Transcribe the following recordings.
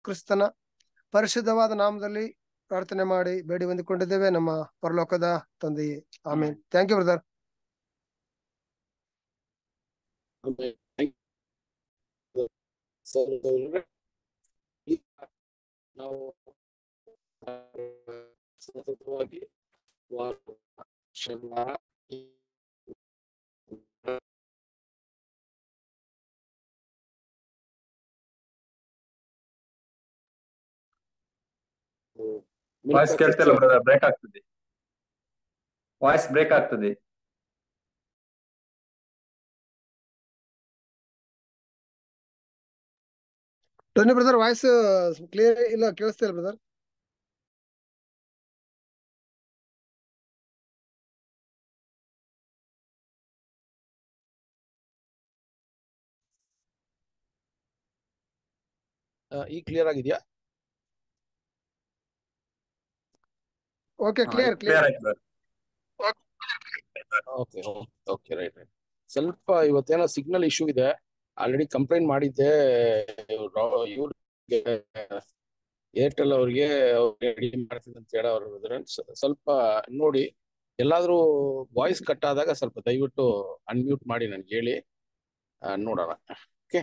ಕ್ರಿಸ್ತನ ಪರಿಶುದ್ಧವಾದ ನಾಮದಲ್ಲಿ ಪ್ರಾರ್ಥನೆ ಮಾಡಿ ಬೇಡಿ ಹೊಂದಿಕೊಂಡಿದ್ದೇವೆ ನಮ್ಮ ಪರಲೋಕದ ತಂದೆಯೇ ಆಮೇಲೆ ಥ್ಯಾಂಕ್ ಯು ಬ್ರದರ್ ಆಮೇಲೆ ಸಹೋದರರೇ, ಈಗ ನಾವು ಆ, ಸತತವಾಗಿ ವಾರ ಶನಿವಾರ ಈ ವಾಯ್ಸ್ ಕೇಳ್ತಿಲ್ಲ ಬ್ರದರ್ ಬ್ರೇಕ್ ಆಗ್ತದೆ ವಾಯ್ಸ್ ಬ್ರೇಕ್ ಆಗ್ತದೆ ಟೋನಿ ಬ್ರದರ್ ವಾಯ್ಸ್ ಕ್ಲಿಯರ್ ಇಲ್ಲ ಕೇಳಿಸ್ತಾ ಇಲ್ಲ ಬ್ರದರ್ ಆ, ಈಗ ಕ್ಲಿಯರ್ ಆಗಿದೆಯಾ ಓಕೆ ಕ್ಲಿಯರ್ ಕ್ಲಿಯರ್ ಕ್ಲಿಯರ್ ಆಯ್ತು brother. Okay okay right right ಸ್ವಲ್ಪ ಇವತ್ತೇನೋ ಸಿಗ್ನಲ್ ಇಶ್ಯೂ ಇದೆ ಆಲ್ರೆಡಿ ಕಂಪ್ಲೇಂಟ್ ಮಾಡಿದ್ದೆ ಇವ್ರಿಗೆ ಏರ್ಟೆಲ್ ಅವ್ರಿಗೆ ರೆಡಿ ಮಾಡ್ತೀನಿ ಅಂತ ಹೇಳಿ ಅವ್ರು ಹೇಳಿದ್ರು. ಸ- ಸ್ವಲ್ಪ ನೋಡಿ ಎಲ್ಲಾದ್ರೂ ವಾಯ್ಸ್ ಕಟ್ ಆದಾಗ ಸ್ವಲ್ಪ ದಯವಿಟ್ಟು ಅನ್ಮ್ಯೂಟ್ ಮಾಡಿ ನನ್ಗೆ ಹೇಳಿ ಆ, ನೋಡೋಣ ಓಕೆ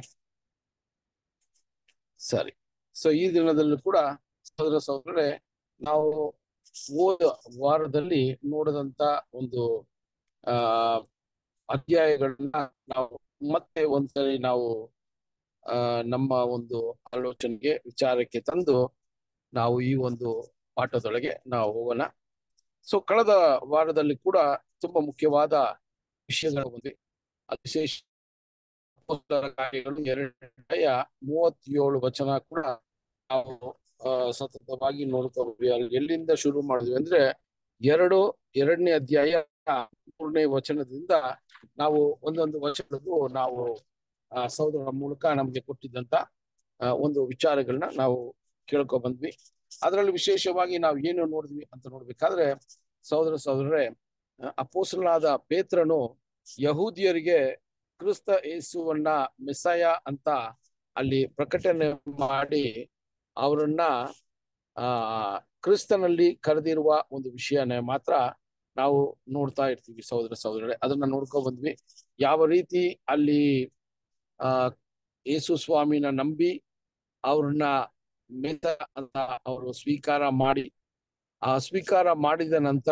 ಸರಿ ಸೊ ಈ ದಿನದಲ್ಲೂ ಕೂಡ ಸಹೋದರ ಸಹೋದರರೇ ನಾವು ಹೋದ ವಾರದಲ್ಲಿ ನೋಡಿದಂತ ಒಂದು ಆ ಅಧ್ಯಾಯಗಳನ್ನ ನಾವು ಮತ್ತೆ ಒಂದ್ಸರಿ ನಾವು ಆ ನಮ್ಮ ಒಂದು ಆಲೋಚನೆಗೆ ವಿಚಾರಕ್ಕೆ ತಂದು ನಾವು ಈ ಒಂದು ಪಾಠದೊಳಗೆ ನಾವು ಹೋಗೋಣ ಸೊ ಕಳೆದ ವಾರದಲ್ಲಿ ಕೂಡ ತುಂಬಾ ಮುಖ್ಯವಾದ ವಿಷಯಗಳು ಬಂದ್ವಿ ಅದು ವಿಶೇಷ ಅಪೊಸ್ತಲರ ಕಾರ್ಯಗಳು ಎರಡನೆಯ ಮೂವತ್ತೇಳು ವಚನ ಕೂಡ ನಾವು ಆ, ಸತತವಾಗಿ ನೋಡ್ಕೊಂಡ್ವಿ ಅಲ್ಲಿ ಎಲ್ಲಿಂದ ಶುರು ಮಾಡಿದ್ವಿ ಅಂದ್ರೆ ಎರಡು ಎರಡನೇ ಅಧ್ಯಾಯ ಮೂರನೇ ವಚನದಿಂದ ನಾವು ಒಂದೊಂದು ವಚನಕ್ಕೂ ನಾವು ಆ ಸಹೋದರರ ಮೂಲಕ ನಮ್ಗೆ ಕೊಟ್ಟಿದ್ದಂತ ಆ, ಒಂದು ವಿಚಾರಗಳನ್ನ ನಾವು ಕೇಳ್ಕೊ ಬಂದ್ವಿ ಅದರಲ್ಲಿ ವಿಶೇಷವಾಗಿ ನಾವು ಏನು ನೋಡಿದ್ವಿ ಅಂತ ನೋಡ್ಬೇಕಾದ್ರೆ ಸಹೋದರ ಸಹೋದರರೇ ಅಪೋಸಲಾದ ಪೇತ್ರನು ಯಹೂದಿಯರಿಗೆ ಕ್ರಿಸ್ತ ಯೇಸುವನ್ನ ಮೆಸ್ಸಾಯ ಅಂತ ಅಲ್ಲಿ ಪ್ರಕಟಣೆ ಮಾಡಿ ಅವರನ್ನ ಆ ಕ್ರಿಸ್ತನಲ್ಲಿ ಕರೆದಿರುವ ಒಂದು ವಿಷಯನ ಮಾತ್ರ ನಾವು ನೋಡ್ತಾ ಇರ್ತೀವಿ ಸಹೋದರ ಸಹೋದರರೇ ಅದನ್ನ ನೋಡ್ಕೊ ಬಂದ್ವಿ ಯಾವ ರೀತಿ ಅಲ್ಲಿ ಆ ಯೇಸು ಸ್ವಾಮಿನ ನಂಬಿ ಅವ್ರನ್ನ ಮೆತ ಅಂತ ಅವರು ಸ್ವೀಕಾರ ಮಾಡಿ ಆ ಸ್ವೀಕಾರ ಮಾಡಿದ ನಂತರ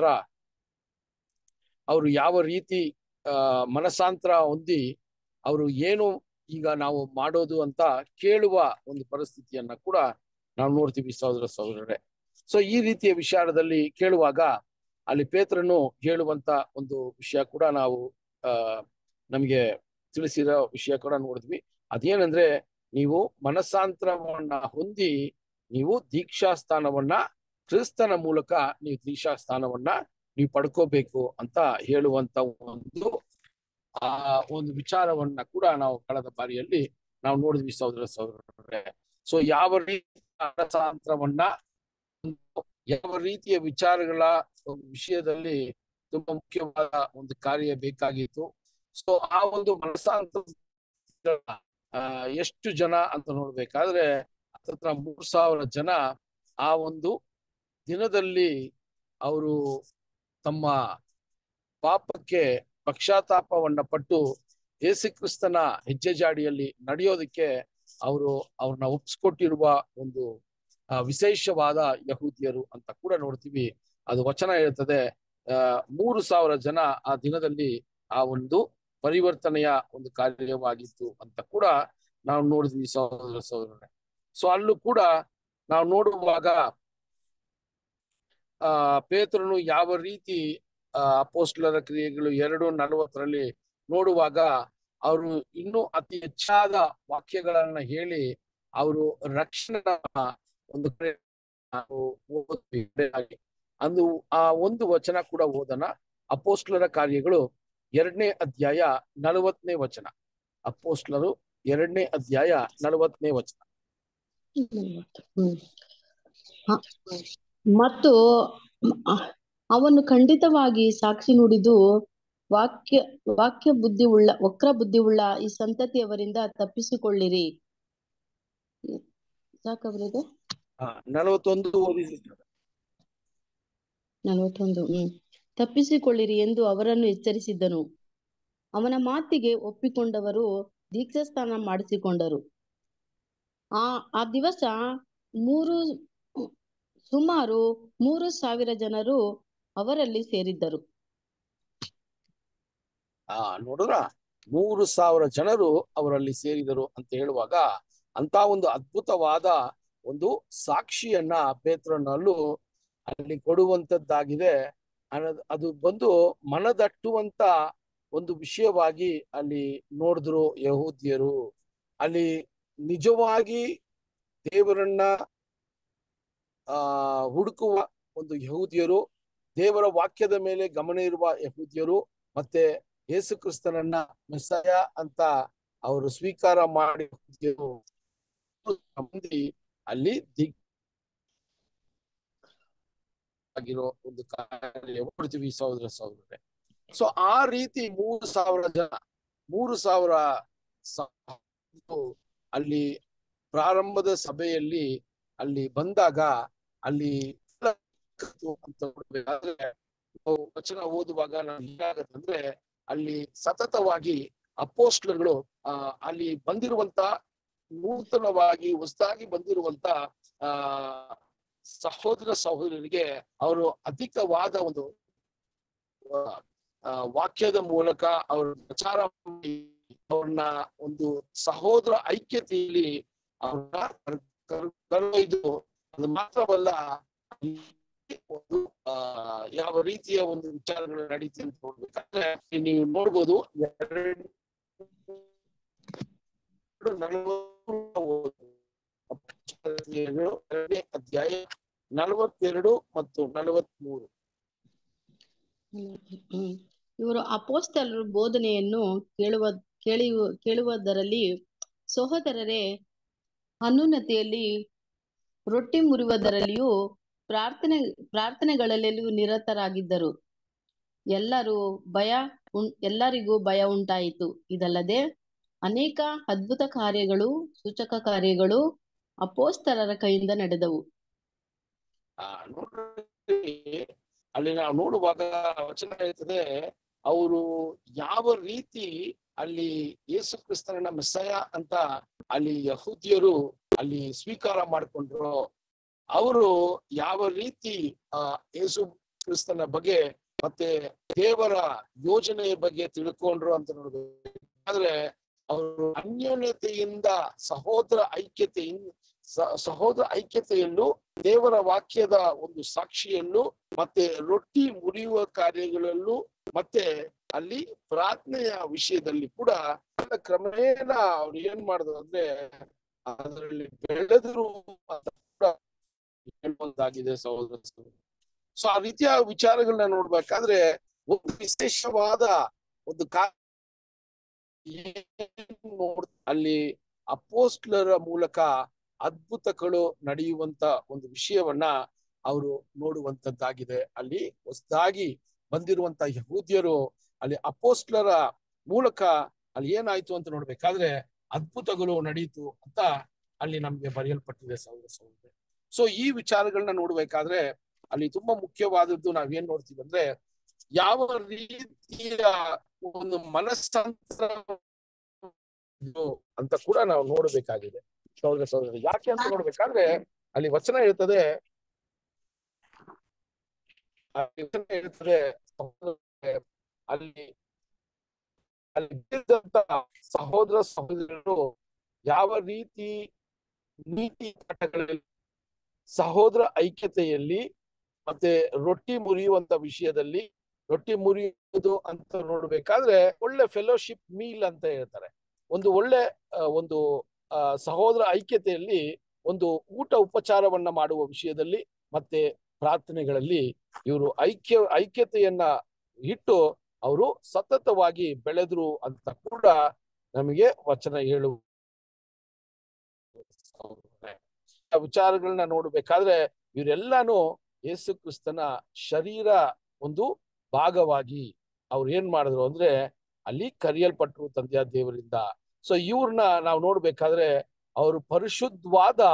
ಅವರು ಯಾವ ರೀತಿ ಆ ಮನಸಾಂತರ ಹೊಂದಿ ಅವರು ಏನು ಈಗ ನಾವು ಮಾಡೋದು ಅಂತ ಕೇಳುವ ಒಂದು ಪರಿಸ್ಥಿತಿಯನ್ನ ಕೂಡ ನಾವು ನೋಡ್ತೀವಿ ಸಹೋದರ ಸಹೋದರರೇ ಸೊ ಈ ರೀತಿಯ ವಿಚಾರದಲ್ಲಿ ಕೇಳುವಾಗ ಅಲ್ಲಿ ಪೇತ್ರನು ಹೇಳುವಂತ ಒಂದು ವಿಷಯ ಕೂಡ ನಾವು ಆ ನಮಗೆ ತಿಳಿಸಿರೋ ವಿಷಯ ಕೂಡ ನೋಡಿದ್ವಿ ಅದೇನಂದ್ರೆ ನೀವು ಮನಸ್ಸಾಂತರವನ್ನ ಹೊಂದಿ ನೀವು ದೀಕ್ಷಾ ಸ್ಥಾನವನ್ನ ಕ್ರಿಸ್ತನ ಮೂಲಕ ನೀವು ದೀಕ್ಷಾ ಸ್ಥಾನವನ್ನ ನೀವು ಪಡ್ಕೋಬೇಕು ಅಂತ ಹೇಳುವಂತ ಒಂದು ಆ ಒಂದು ವಿಚಾರವನ್ನ ಕೂಡ ನಾವು ಕಳೆದ ಬಾರಿಯಲ್ಲಿ ನಾವು ನೋಡಿದ್ವಿ ಸಹೋದರ ಸಹೋದರರೇ ಸೊ ಯಾವ ರೀತಿ ಮನಸ್ಸಾಂತರವನ್ನ ಯಾವ ರೀತಿಯ ವಿಚಾರಗಳ ಒಂದು ವಿಷಯದಲ್ಲಿ ತುಂಬಾ ಮುಖ್ಯವಾದ ಒಂದು ಕಾರ್ಯ ಬೇಕಾಗಿತ್ತು ಸೊ ಆ ಒಂದು ಮನಸ್ಸಾಂತರ ಆ ಎಷ್ಟು ಜನ ಅಂತ ನೋಡ್ಬೇಕಾದ್ರೆ ಹತ್ತತ್ರ ಮೂರ್ ಸಾವಿರ ಜನ ಆ ಒಂದು ದಿನದಲ್ಲಿ ಅವರು ತಮ್ಮ ಪಾಪಕ್ಕೆ ಪಕ್ಷಾತಾಪವನ್ನ ಪಟ್ಟು ಯೇಸು ಕ್ರಿಸ್ತನ ಹೆಜ್ಜೆ ಜಾಡಿಯಲ್ಲಿ ನಡೆಯೋದಕ್ಕೆ ಅವರು ಅವ್ರನ್ನ ಒಪ್ಸ್ಕೊಟ್ಟಿರುವ ಒಂದು ಆ, ವಿಶೇಷವಾದ ಯಹೂದಿಯರು ಅಂತ ಕೂಡ ನೋಡ್ತೀವಿ ಅದು ವಚನ ಹೇಳ್ತದೆ ಆ ಮೂರು ಸಾವಿರ ಜನ ಆ ದಿನದಲ್ಲಿ ಆ ಒಂದು ಪರಿವರ್ತನೆಯ ಒಂದು ಕಾರ್ಯವಾಗಿತ್ತು ಅಂತ ಕೂಡ ನಾವು ನೋಡಿದ್ವಿ ಸಹೋದರ ಸಹೋದರರೇ ಸೊ ಅಲ್ಲೂ ಕೂಡ ನಾವು ನೋಡುವಾಗ ಆ ಪೇತ್ರನು ಯಾವ ರೀತಿ ಆ ಅಪೋಸ್ಲರ ಕ್ರಿಯೆಗಳು ಎರಡು ನಲವತ್ತರಲ್ಲಿ ನೋಡುವಾಗ ಅವರು ಇನ್ನೂ ಅತಿ ಹೆಚ್ಚಾದ ವಾಕ್ಯಗಳನ್ನ ಹೇಳಿ ಅವರು ರಕ್ಷಣೆ ಒಂದು ಕಡೆ ನಾವು ಓದ್ತೀವಿ ಹಾಗೆ. ಅಂದು ಆ ಒಂದು ವಚನ ಕೂಡ ಓದನ ಅಪೋಸ್ಲರ ಕಾರ್ಯಗಳು ಎರಡನೇ ಅಧ್ಯಾಯ ನಲವತ್ತನೇ ವಚನ ಅಪೋಸ್ಲರು ಎರಡನೇ ಅಧ್ಯಾಯ ನಲವತ್ತನೇ ವಚನ ಹ್ಮ್. ಹ- ಮತ್ತು ಅ- ಅವನು ಖಂಡಿತವಾಗಿ ಸಾಕ್ಷಿ ನುಡಿದು ವಾಕ್ಯ ವಾಕ್ಯ ಬುದ್ಧಿ ಉಳ್ಳ ವಕ್ರ ಬುದ್ಧಿ ಉಳ್ಳ ಈ ಸಂತತಿಯವರಿಂದ ತಪ್ಪಿಸಿಕೊಳ್ಳಿರಿ ಸಾಕವ್ರದ್ದು ಹಾ ನಲವತ್ತೊಂದು ಓದಿ sister. ನಲವತ್ತೊಂದು ಹ್ಮ್ ತಪ್ಪಿಸಿಕೊಳ್ಳಿರಿ ಎಂದು ಅವರನ್ನು ಎಚ್ಚರಿಸಿದ್ದನು ಅವನ ಮಾತಿಗೆ ಒಪ್ಪಿಕೊಂಡವರು ದೀಕ್ಷಾಸ್ನಾನ ಮಾಡಿಸಿಕೊಂಡರು ಆ ಆ ದಿವಸ ಮೂರು ಸುಮಾರು ಮೂರು ಸಾವಿರ ಜನರು ಅವರಲ್ಲಿ ಸೇರಿದ್ದರು ಆ ನೋಡಿದ್ರ ಮೂರು ಸಾವಿರ ಜನರು ಅವರಲ್ಲಿ ಸೇರಿದರು ಅಂತ ಹೇಳುವಾಗ ಅಂತ ಒಂದು ಅದ್ಭುತವಾದ ಒಂದು ಸಾಕ್ಷಿಯನ್ನ ಪೇತ್ರನಲ್ಲೂ ಅಲ್ಲಿ ಕೊಡುವಂತದ್ದಾಗಿದೆ ಅನ್ನೋದ್- ಅದು ಬಂದು ಮನದಟ್ಟುವಂತ ಒಂದು ವಿಷಯವಾಗಿ ಅಲ್ಲಿ ನೋಡಿದ್ರು ಯಹೂದ್ಯರು ಅಲ್ಲಿ ನಿಜವಾಗಿ ದೇವರನ್ನ ಆ ಹುಡುಕುವ ಒಂದು ಯಹೂದ್ಯರು ದೇವರ ವಾಕ್ಯದ ಮೇಲೆ ಗಮನ ಇರುವ ಯಹೂದ್ಯರು ಮತ್ತೆ ಯೇಸು ಕ್ರಿಸ್ತನನ್ನ ಮೆಸ್ಸಾಯ ಅಂತ ಅವರು ಸ್ವೀಕಾರ ಮಾಡಿ ಯಹೂದ್ಯರು ಮಂದಿ ಅಲ್ಲಿ ದಿಗ್ ಆಗಿರೋ ಒಂದು ಕಾರ್ಯ ನೋಡ್ತೀವಿ ಸಹೋದರ ಸಹೋದರರೇ ಸೊ ಆ ರೀತಿ ಮೂರು ಸಾವಿರ ಜನ ಮೂರು ಸಾವಿರ ಸ- ಅಲ್ಲಿ ಪ್ರಾರಂಭದ ಸಭೆಯಲ್ಲಿ ಅಲ್ಲಿ ಬಂದಾಗ ಅಲ್ಲಿ ಅಂತ ನೋಡ್ಬೇಕಾದ್ರೆ ನಾವು ವಚನ ಓದುವಾಗ ನಾವು ಏನಾಗತ್ತಂದ್ರೆ ಅಲ್ಲಿ ಸತತವಾಗಿ ಅಪೋಸ್ಟ್ಲಗಳು ಆ ಅಲ್ಲಿ ಬಂದಿರುವಂತ ನೂತನವಾಗಿ ಹೊಸದಾಗಿ ಬಂದಿರುವಂತ ಆ ಸಹೋದರ ಸಹೋದರರಿಗೆ ಅವರು ಅಧಿಕವಾದ ಒಂದು ಆ, ಆ, ವಾಕ್ಯದ ಮೂಲಕ ಅವ್ರ ಪ್ರಚಾರ ಮಾಡಿ ಅವ್ರನ್ನ ಒಂದು ಸಹೋದರ ಐಕ್ಯತೆಯಲ್ಲಿ ಅವ್ರನ್ನ ಕರ್- ಕರ್- ಕರೆದೊಯ್ದು ಅದು ಮಾತ್ರವಲ್ಲ ಈ ಒಂದು ಆ ಯಾವ ರೀತಿಯ ಒಂದು ವಿಚಾರಗಳು ನಡೀತಿ ಅಂತ ನೋಡ್ಬೇಕಾದ್ರೆ ನೀವು ನೋಡ್ಬೋದು ಎರಡು ನಲವತ್ಮೂರು ಎರಡನೇ ಅಧ್ಯಾಯ ನಲವತ್ತೆರಡು ಮತ್ತು ನಲವತ್ಮೂರು ಹ್ಮ್ ಇವರು ಅಪೋಸ್ತಲರ ಬೋಧನೆಯನ್ನು ಕೇಳುವ ಕೇಳಿಯು ಕೇಳುವುದರಲ್ಲಿ ಸಹೋದರರೇ ಅನುನ್ನತಿಯಲ್ಲಿ ರೊಟ್ಟಿ ಮುರಿಯುವುದರಲ್ಲಿಯೂ ಪ್ರಾರ್ಥನೆ ಪ್ರಾರ್ಥನೆಗಳಲ್ಲಿಯೂ ನಿರತರಾಗಿದ್ದರು ಎಲ್ಲರೂ ಭಯ ಉಂ ಎಲ್ಲರಿಗೂ ಭಯ ಉಂಟಾಯಿತು ಇದಲ್ಲದೆ ಅನೇಕ ಅದ್ಭುತ ಕಾರ್ಯಗಳು ಸೂಚಕ ಕಾರ್ಯಗಳು ಅಪೋಸ್ತಲರ ಕೈಯಿಂದ ನಡೆದವು ಆ ನೋಡ್ರಿ ಅಲ್ಲಿ ನಾವು ನೋಡುವಾಗ ವಚನ ಹೇಳ್ತದೆ ಅವರು ಯಾವ ರೀತಿ ಅಲ್ಲಿ ಯೇಸು ಕ್ರಿಸ್ತನನ್ನ ಮೆಸ್ಸಯ ಅಂತ ಅಲ್ಲಿ ಯಹೂದ್ಯರು ಅಲ್ಲಿ ಸ್ವೀಕಾರ ಮಾಡ್ಕೊಂಡ್ರು ಅವರು ಯಾವ ರೀತಿ ಆ ಯೇಸು ಕ್ರಿಸ್ತನ ಬಗ್ಗೆ ಮತ್ತೆ ದೇವರ ಯೋಜನೆಯ ಬಗ್ಗೆ ತಿಳ್ಕೊಂಡ್ರು ಅಂತ ನೋಡ್ಬೇಕು ಆದ್ರೆ ಅವರು ಅನ್ಯೋನ್ಯತೆಯಿಂದ ಸಹೋದರ ಐಕ್ಯತೆಯಿಂದ ಸ- ಸಹೋದರ ಐಕ್ಯತೆಯಲ್ಲೂ ದೇವರ ವಾಕ್ಯದ ಒಂದು ಸಾಕ್ಷಿಯಲ್ಲೂ ಮತ್ತೆ ರೊಟ್ಟಿ ಮುರಿಯುವ ಕಾರ್ಯಗಳಲ್ಲೂ ಮತ್ತೆ ಅಲ್ಲಿ ಪ್ರಾರ್ಥನೆಯ ವಿಷಯದಲ್ಲಿ ಕೂಡ ಕ್ರಮೇಣ ಅವ್ರು ಏನ್ ಮಾಡಿದ್ರು ಅಂದ್ರೆ ಅದರಲ್ಲಿ ಬೆಳೆದ್ರು ಅಂತ ಕೂಡ ಹೇಳುವಂತಾಗಿದೆ ಸಹೋದರ ಸೊ ಆ ರೀತಿಯ ವಿಚಾರಗಳನ್ನ ನೋಡ್ಬೇಕಾದ್ರೆ ಒಂದು ವಿಶೇಷವಾದ ಒಂದು ಕಾ ಏನ್ ನೋಡ್ ಅಲ್ಲಿ ಅಪೋಸ್ಟ್ಲರ ಮೂಲಕ ಅದ್ಭುತಗಳು ನಡೆಯುವಂತ ಒಂದು ವಿಷಯವನ್ನ ಅವರು ನೋಡುವಂತದ್ದಾಗಿದೆ ಅಲ್ಲಿ ಹೊಸದಾಗಿ ಬಂದಿರುವಂತ ಯಹೂದ್ಯರು ಅಲ್ಲಿ ಅಪೋಸ್ಟ್ಲರ ಮೂಲಕ ಅಲ್ಲಿ ಏನಾಯ್ತು ಅಂತ ನೋಡ್ಬೇಕಾದ್ರೆ ಅದ್ಭುತಗಳು ನಡೀತು ಅಂತ ಅಲ್ಲಿ ನಮ್ಗೆ ಬರೆಯಲ್ಪಟ್ಟಿದೆ ಸಹೋದರ ಸಹೋದರ ಸೊ ಈ ವಿಚಾರಗಳನ್ನ ನೋಡ್ಬೇಕಾದ್ರೆ ಅಲ್ಲಿ ತುಂಬಾ ಮುಖ್ಯವಾದದ್ದು ನಾವೇನ್ ನೋಡ್ತೀವಿ ಅಂದ್ರೆ ಯಾವ ರೀತಿಯ ಒಂದು ಮನಸ್ಸಂತರ ಅಂತ ಕೂಡ ನಾವು ನೋಡ್ಬೇಕಾಗಿದೆ ಸಹೋದರ ಸಹೋದರ ಯಾಕೆ ಅಂತ ನೋಡ್ಬೇಕಾದ್ರೆ ಅಲ್ಲಿ ವಚನ ಹೇಳ್ತದೆ ಆ ವಚನ ಹೇಳ್ತದೆ ಸಹೋದರರೇ, ಅಲ್ಲಿ ಅಲ್ಲಿ ಬಿದ್ದಂತ ಸಹೋದರ ಸಹೋದರರು ಯಾವ ರೀತಿ ನೀತಿ ಪಾಠಗಳಲ್ಲಿ ಸಹೋದರ ಐಕ್ಯತೆಯಲ್ಲಿ ಮತ್ತೆ ರೊಟ್ಟಿ ಮುರಿಯುವಂತ ವಿಷಯದಲ್ಲಿ ರೊಟ್ಟಿ ಮುರಿಯುವುದು ಅಂತ ನೋಡ್ಬೇಕಾದ್ರೆ ಒಳ್ಳೆ ಫೆಲೋಶಿಪ್ ಮೀಲ್ ಅಂತ ಹೇಳ್ತಾರೆ ಒಂದು ಒಳ್ಳೆ ಆ, ಒಂದು ಆ, ಸಹೋದರ ಐಕ್ಯತೆಯಲ್ಲಿ ಒಂದು ಊಟ ಉಪಚಾರವನ್ನ ಮಾಡುವ ವಿಷಯದಲ್ಲಿ ಮತ್ತೆ ಪ್ರಾರ್ಥನೆಗಳಲ್ಲಿ ಇವರು ಐಕ್ಯ ಐಕ್ಯತೆಯನ್ನ ಇಟ್ಟು ಅವರು ಸತತವಾಗಿ ಬೆಳೆದ್ರು ಅಂತ ಕೂಡ ನಮಗೆ ವಚನ ಹೇಳು ಆ ವಿಚಾರಗಳನ್ನ ನೋಡ್ಬೇಕಾದ್ರೆ ಇವರೆಲ್ಲಾನು ಯೇಸು ಕ್ರಿಸ್ತನ ಶರೀರ ಒಂದು ಭಾಗವಾಗಿ ಅವ್ರು ಏನ್ ಮಾಡಿದ್ರು ಅಂದ್ರೆ ಅಲ್ಲಿ ಕರೆಯಲ್ಪಟ್ರು ತಂದೆಯ ದೇವರಿಂದ ಸೊ ಇವ್ರನ್ನ ನಾವು ನೋಡ್ಬೇಕಾದ್ರೆ ಅವರು ಪರಿಶುದ್ಧವಾದ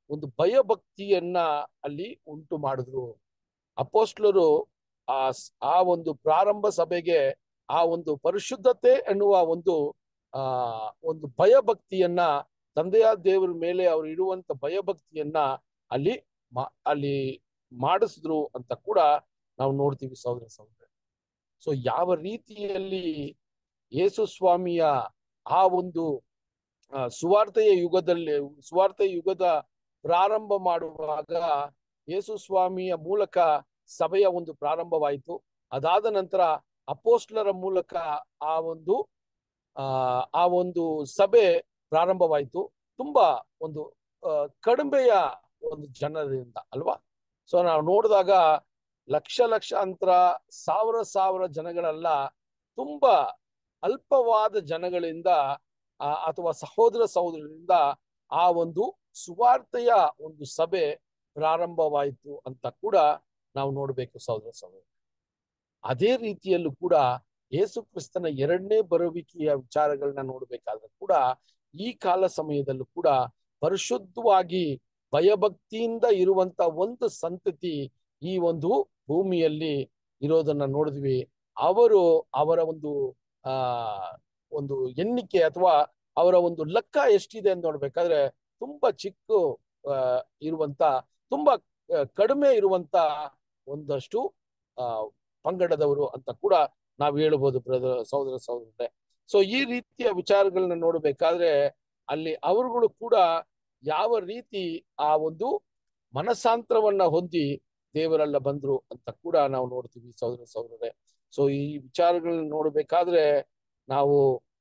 ಒಂದು ಭಯಭಕ್ತಿಯನ್ನ ಅಲ್ಲಿ ಉಂಟು ಮಾಡಿದ್ರು ಅಪೋಸ್ಟ್ಲರು ಆ ಸ್- ಆ ಒಂದು ಪ್ರಾರಂಭ ಸಭೆಗೆ ಆ ಒಂದು ಪರಿಶುದ್ಧತೆ ಎನ್ನುವ ಒಂದು ಆ ಒಂದು ಭಯಭಕ್ತಿಯನ್ನ ತಂದೆಯ ದೇವರ ಮೇಲೆ ಅವ್ರು ಇಡುವಂತ ಭಯಭಕ್ತಿಯನ್ನ ಅಲ್ಲಿ ಮಾ- ಅಲ್ಲಿ ಮಾಡಿಸಿದ್ರು ಅಂತ ಕೂಡ ನಾವು ನೋಡ್ತೀವಿ ಸಹೋದರ ಸಹೋದರ ಸೊ ಯಾವ ರೀತಿಯಲ್ಲಿ ಯೇಸು ಸ್ವಾಮಿಯ ಆ ಒಂದು ಆ, ಸುವಾರ್ತೆಯ ಯುಗದಲ್ಲಿ ಸುವಾರ್ತೆಯ ಯುಗದ ಪ್ರಾರಂಭ ಮಾಡುವಾಗ ಯೇಸು ಸ್ವಾಮಿಯ ಮೂಲಕ ಸಭೆಯ ಒಂದು ಪ್ರಾರಂಭವಾಯಿತು ಅದಾದ ನಂತರ ಅಪೋಸ್ಟ್ಲರ ಮೂಲಕ ಆ ಒಂದು ಆ ಆ ಒಂದು ಸಭೆ ಪ್ರಾರಂಭವಾಯಿತು ತುಂಬಾ ಒಂದು ಆ, ಕಡಿಮೆಯ ಒಂದು ಜನರಿಂದ ಅಲ್ವಾ ಸೊ ನಾವು ನೋಡಿದಾಗ ಲಕ್ಷ ಲಕ್ಷಾಂತರ ಸಾವಿರ ಸಾವಿರ ಜನಗಳಲ್ಲ ತುಂಬಾ ಅಲ್ಪವಾದ ಜನಗಳಿಂದ ಆ, ಅಥವಾ ಸಹೋದರ ಸಹೋದರರಿಂದ ಆ ಒಂದು ಸುವಾರ್ತೆಯ ಒಂದು ಸಭೆ ಪ್ರಾರಂಭವಾಯಿತು ಅಂತ ಕೂಡ ನಾವು ನೋಡ್ಬೇಕು ಸಹೋದರ ಸಹೋದರ ಅದೇ ರೀತಿಯಲ್ಲೂ ಕೂಡ ಯೇಸು ಕ್ರಿಸ್ತನ ಎರಡನೇ ಬರುವಿಕೆಯ ವಿಚಾರಗಳನ್ನ ನೋಡ್ಬೇಕಾದ್ರೆ ಕೂಡ ಈ ಕಾಲ ಸಮಯದಲ್ಲೂ ಕೂಡ ಪರಿಶುದ್ಧವಾಗಿ ಭಯಭಕ್ತಿಯಿಂದ ಇರುವಂತ ಒಂದು ಸಂತತಿ ಈ ಒಂದು ಭೂಮಿಯಲ್ಲಿ ಇರೋದನ್ನ ನೋಡಿದ್ವಿ ಅವರು ಅವರ ಒಂದು ಆ ಒಂದು ಎಣ್ಣಿಕೆ ಅಥವಾ ಅವರ ಒಂದು ಲೆಕ್ಕ ಎಷ್ಟಿದೆ ಅಂತ ನೋಡ್ಬೇಕಾದ್ರೆ ತುಂಬಾ ಚಿಕ್ಕ ಆ, ಇರುವಂತ ತುಂಬಾ ಆ, ಕಡಿಮೆ ಇರುವಂತ ಒಂದಷ್ಟು ಆ ಪಂಗಡದವರು ಅಂತ ಕೂಡ ನಾವು ಹೇಳ್ಬೋದು ಬ್ರದರ್ ಸಹೋದರ ಸಹೋದರರೇ ಸೊ ಈ ರೀತಿಯ ವಿಚಾರಗಳನ್ನ ನೋಡ್ಬೇಕಾದ್ರೆ ಅಲ್ಲಿ ಅವರುಗಳು ಕೂಡ ಯಾವ ರೀತಿ ಆ ಒಂದು ಮನಸಾಂತರವನ್ನ ಹೊಂದಿ ದೇವರೆಲ್ಲ ಬಂದ್ರು ಅಂತ ಕೂಡ ನಾವು ನೋಡ್ತೀವಿ ಸಹೋದರ ಸಹೋದರರೇ ಸೊ ಈ ವಿಚಾರಗಳನ್ನ ನೋಡ್ಬೇಕಾದ್ರೆ ನಾವು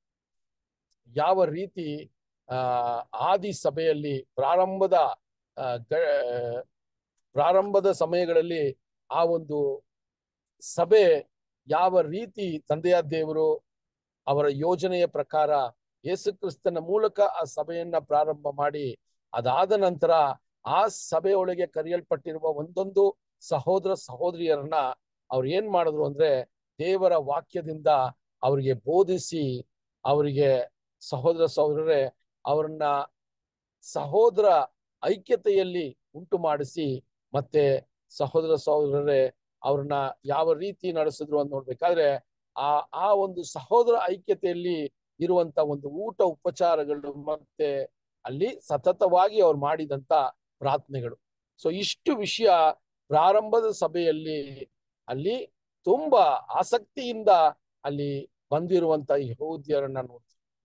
ಯಾವ ರೀತಿ ಆ ಆದಿ ಸಭೆಯಲ್ಲಿ ಪ್ರಾರಂಭದ ಆ, ಗ- ಪ್ರಾರಂಭದ ಸಮಯಗಳಲ್ಲಿ ಆ ಒಂದು ಸಭೆ ಯಾವ ರೀತಿ ತಂದೆಯ ದೇವರು ಅವರ ಯೋಜನೆಯ ಪ್ರಕಾರ ಯೇಸು ಕ್ರಿಸ್ತನ ಮೂಲಕ ಆ ಸಭೆಯನ್ನ ಪ್ರಾರಂಭ ಮಾಡಿ ಅದಾದ ನಂತರ ಆ ಸಭೆಯೊಳಗೆ ಕರೆಯಲ್ಪಟ್ಟಿರುವ ಒಂದೊಂದು ಸಹೋದರ ಸಹೋದರಿಯರನ್ನ ಅವ್ರು ಏನ್ ಮಾಡಿದ್ರು ಅಂದ್ರೆ ದೇವರ ವಾಕ್ಯದಿಂದ ಅವರಿಗೆ ಬೋಧಿಸಿ ಅವರಿಗೆ ಸಹೋದರ ಸಹೋದರರೇ ಅವರನ್ನ ಸಹೋದರ ಐಕ್ಯತೆಯಲ್ಲಿ ಉಂಟು ಮಾಡಿಸಿ ಮತ್ತೆ ಸಹೋದರ ಸಹೋದರರೇ ಅವ್ರನ್ನ ಯಾವ ರೀತಿ ನಡೆಸಿದ್ರು ಅಂತ ನೋಡ್ಬೇಕಾದ್ರೆ ಆ ಆ ಒಂದು ಸಹೋದರ ಐಕ್ಯತೆಯಲ್ಲಿ ಇರುವಂತ ಒಂದು ಊಟ ಉಪಚಾರಗಳು ಮತ್ತೆ ಅಲ್ಲಿ ಸತತವಾಗಿ ಅವ್ರು ಮಾಡಿದಂತ ಪ್ರಾರ್ಥನೆಗಳು ಸೊ ಇಷ್ಟು ವಿಷಯ ಪ್ರಾರಂಭದ ಸಭೆಯಲ್ಲಿ ಅಲ್ಲಿ ತುಂಬಾ ಆಸಕ್ತಿಯಿಂದ ಅಲ್ಲಿ ಬಂದಿರುವಂತ ಯಹೂದ್ಯರನ್ನ ನೋಡ್ತೀವಿ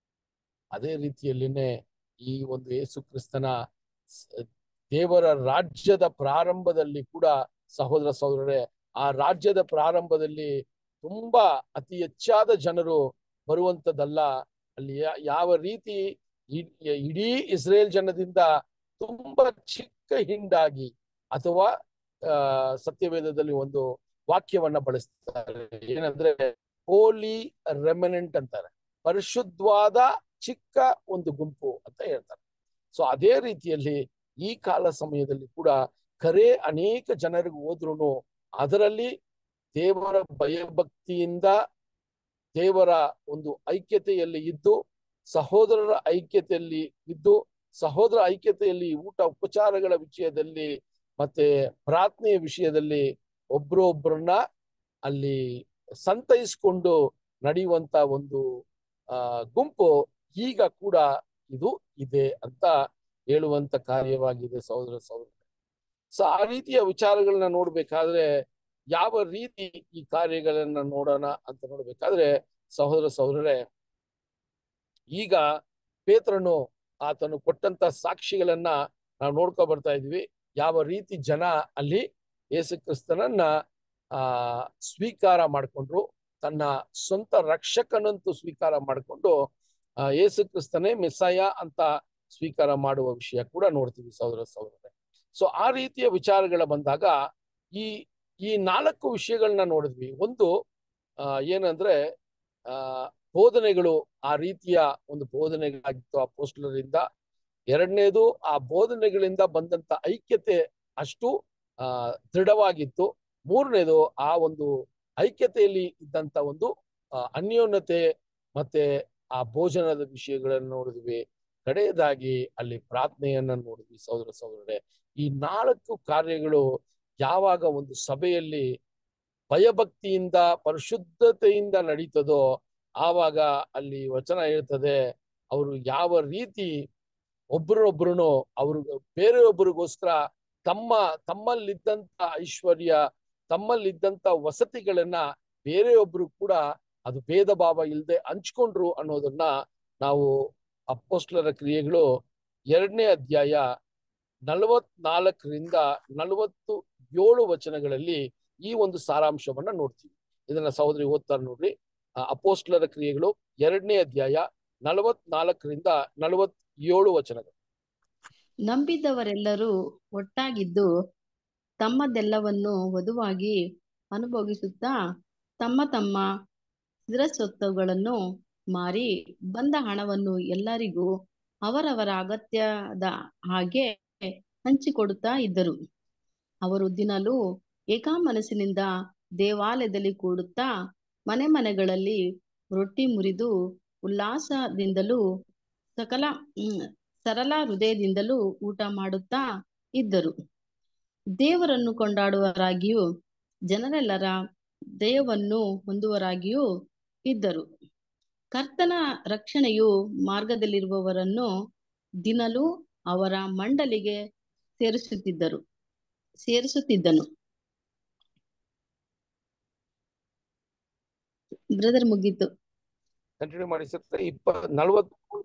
ಅದೇ ರೀತಿಯಲ್ಲಿನೇ ಈ ಒಂದು ಯೇಸು ಕ್ರಿಸ್ತನ ಸ- ದೇವರ ರಾಜ್ಯದ ಪ್ರಾರಂಭದಲ್ಲಿ ಕೂಡ ಸಹೋದರ ಸಹೋದರರೇ ಆ ರಾಜ್ಯದ ಪ್ರಾರಂಭದಲ್ಲಿ ತುಂಬಾ ಅತಿ ಹೆಚ್ಚಾದ ಜನರು ಬರುವಂತದ್ದಲ್ಲ ಅಲ್ಲಿ ಯಾ- ಯಾವ ರೀತಿ ಇ- ಇಡೀ ಇಸ್ರೇಲ್ ಜನದಿಂದ ತುಂಬಾ ಚಿಕ್ಕ ಹಿಂಡಾಗಿ ಅಥವಾ ಆ ಸತ್ಯವೇದದಲ್ಲಿ ಒಂದು ವಾಕ್ಯವನ್ನ ಬಳಸ್ತಾರೆ ಏನಂದ್ರೆ ಹೋಲಿ ರೆಮನೆಂಟ್ ಅಂತಾರೆ ಪರಿಶುದ್ಧವಾದ ಚಿಕ್ಕ ಒಂದು ಗುಂಪು ಅಂತ ಹೇಳ್ತಾರೆ ಸೊ ಅದೇ ರೀತಿಯಲ್ಲಿ ಈ ಕಾಲ ಸಮಯದಲ್ಲಿ ಕೂಡ ಕರೆ ಅನೇಕ ಜನರಿಗೆ ಹೋದ್ರು ಅದರಲ್ಲಿ ದೇವರ ಭಯಭಕ್ತಿಯಿಂದ ದೇವರ ಒಂದು ಐಕ್ಯತೆಯಲ್ಲಿ ಇದ್ದು ಸಹೋದರರ ಐಕ್ಯತೆಯಲ್ಲಿ ಇದ್ದು ಸಹೋದರ ಐಕ್ಯತೆಯಲ್ಲಿ ಊಟ ಉಪಚಾರಗಳ ವಿಷಯದಲ್ಲಿ ಮತ್ತೆ ಪ್ರಾರ್ಥನೆಯ ವಿಷಯದಲ್ಲಿ ಒಬ್ರೊಬ್ಬರನ್ನ ಅಲ್ಲಿ ಸಂತೈಸ್ಕೊಂಡು ನಡೆಯುವಂತ ಒಂದು ಆ ಗುಂಪು ಈಗ ಕೂಡ ಇದು ಇದೆ ಅಂತ ಹೇಳುವಂತ ಕಾರ್ಯವಾಗಿದೆ ಸಹೋದರ ಸಹೋದರ ಸೊ ಆ ರೀತಿಯ ವಿಚಾರಗಳನ್ನ ನೋಡ್ಬೇಕಾದ್ರೆ ಯಾವ ರೀತಿ ಈ ಕಾರ್ಯಗಳನ್ನ ನೋಡೋಣ ಅಂತ ನೋಡ್ಬೇಕಾದ್ರೆ ಸಹೋದರ ಸಹೋದರರೇ ಈಗ ಪೇತ್ರನು ಆತನು ಕೊಟ್ಟಂತ ಸಾಕ್ಷಿಗಳನ್ನ ನಾವು ನೋಡ್ಕೊ ಬರ್ತಾ ಇದ್ವಿ ಯಾವ ರೀತಿ ಜನ ಅಲ್ಲಿ ಯೇಸು ಕ್ರಿಸ್ತನನ್ನ ಆ ಸ್ವೀಕಾರ ಮಾಡ್ಕೊಂಡ್ರು ತನ್ನ ಸ್ವಂತ ರಕ್ಷಕನಂತೂ ಸ್ವೀಕಾರ ಮಾಡಿಕೊಂಡು ಆ ಯೇಸು ಕ್ರಿಸ್ತನೇ ಮೆಸ್ಸಾಯ ಅಂತ ಸ್ವೀಕಾರ ಮಾಡುವ ವಿಷಯ ಕೂಡ ನೋಡ್ತೀವಿ ಸಹೋದರ ಸಹೋದರರೇ ಸೊ ಆ ರೀತಿಯ ವಿಚಾರಗಳ ಬಂದಾಗ ಈ ಈ ನಾಲ್ಕು ವಿಷಯಗಳನ್ನ ನೋಡಿದ್ವಿ ಒಂದು ಆ ಏನಂದ್ರೆ ಆ ಬೋಧನೆಗಳು ಆ ರೀತಿಯ ಒಂದು ಬೋಧನೆಗಳಾಗಿತ್ತು ಆ ಪೋಸ್ಟಲರಿಂದ ಎರಡನೇದು ಆ ಬೋಧನೆಗಳಿಂದ ಬಂದಂತ ಐಕ್ಯತೆ ಅಷ್ಟು ಆ ದೃಢವಾಗಿತ್ತು ಮೂರನೇದು ಆ ಒಂದು ಐಕ್ಯತೆಯಲ್ಲಿ ಇದ್ದಂತ ಒಂದು ಆ, ಅನ್ಯೋನ್ಯತೆ ಮತ್ತೆ ಆ ಭೋಜನದ ವಿಷಯಗಳನ್ನು ನೋಡಿದ್ವಿ ಕಡೆಯದಾಗಿ ಅಲ್ಲಿ ಪ್ರಾರ್ಥನೆಯನ್ನ ನೋಡಿದ್ವಿ ಸಹೋದರ ಸಹೋದರರೇ ಈ ನಾಲ್ಕು ಕಾರ್ಯಗಳು ಯಾವಾಗ ಒಂದು ಸಭೆಯಲ್ಲಿ ಭಯಭಕ್ತಿಯಿಂದ ಪರಿಶುದ್ಧತೆಯಿಂದ ನಡೀತದೋ ಆವಾಗ ಅಲ್ಲಿ ವಚನ ಹೇಳ್ತದೆ ಅವರು ಯಾವ ರೀತಿ ಒಬ್ಬರೊಬ್ಬರು ಅವರು ಬೇರೆಯೊಬ್ಬರಿಗೋಸ್ಕರ ತಮ್ಮ ತಮ್ಮಲ್ಲಿದ್ದಂತ ಐಶ್ವರ್ಯ ತಮ್ಮಲ್ಲಿದ್ದಂತ ವಸತಿಗಳನ್ನ ಬೇರೆಯೊಬ್ರು ಕೂಡ ಅದು ಭೇದ ಭಾವ ಇಲ್ಲದೆ ಹಂಚ್ಕೊಂಡ್ರು ಅನ್ನೋದನ್ನ ನಾವು ಅಪ್ಪೋಸ್ಲರ ಕ್ರಿಯೆಗಳು ಎರಡನೇ ಅಧ್ಯಾಯ ನಲವತ್ನಾಲ್ಕರಿಂದ ನಲವತ್ತು ಏಳು ವಚನಗಳಲ್ಲಿ ಈ ಒಂದು ಸಾರಾಂಶವನ್ನ ನೋಡ್ತೀವಿ ಇದನ್ನ ಸಹೋದರಿ ಓದ್ತಾರೆ ನೋಡ್ರಿ ಆ, ಅಪೋಸ್ಲರ ಕ್ರಿಯೆಗಳು ಎರಡನೇ ಅಧ್ಯಾಯ ನಲವತ್ನಾಲ್ಕರಿಂದ ನಲವತ್ ಏಳು ವಚನಗಳು ನಂಬಿದವರೆಲ್ಲರೂ ಒಟ್ಟಾಗಿದ್ದು ತಮ್ಮದೆಲ್ಲವನ್ನು ವಧುವಾಗಿ ಅನುಭೋಗಿಸುತ್ತಾ ತಮ್ಮ ತಮ್ಮ ಸ್ಥಿರಸ್ವತ್ತುಗಳನ್ನು ಮಾರಿ ಬಂದ ಹಣವನ್ನು ಎಲ್ಲರಿಗೂ ಅವರವರ ಅಗತ್ಯದ ಹಾಗೆ ಹಂಚಿಕೊಡುತ್ತಾ ಇದ್ದರು ಅವರು ದಿನಲೂ ಏಕಾಮನಸ್ಸಿನಿಂದ ದೇವಾಲಯದಲ್ಲಿ ಕೂಡುತ್ತಾ ಮನೆ ಮನೆಗಳಲ್ಲಿ ರೊಟ್ಟಿ ಮುರಿದು ಉಲ್ಲಾಸದಿಂದಲೂ ಸಕಲ ಹ್ಮ್, ಸರಳ ಹೃದಯದಿಂದಲೂ ಊಟ ಮಾಡುತ್ತಾ ಇದ್ದರು ದೇವರನ್ನು ಕೊಂಡಾಡುವರಾಗಿಯೂ ಜನರೆಲ್ಲರ ದಯವನ್ನು ಹೊಂದುವರಾಗಿಯೂ ಇದ್ದರು ಕರ್ತನ ರಕ್ಷಣೆಯು ಮಾರ್ಗದಲ್ಲಿರುವವರನ್ನು ದಿನಲೂ ಅವರ ಮಂಡಲಿಗೆ ಸೇರಿಸುತ್ತಿದ್ದರು ಸೇರಿಸುತ್ತಿದ್ದನು ಬ್ರದರ್ ಮುಗೀತು ಕಂಟಿನ್ಯೂ ಮಾಡಿ ಸರ್ ಇಪ್ಪ ನಲವತ್ತು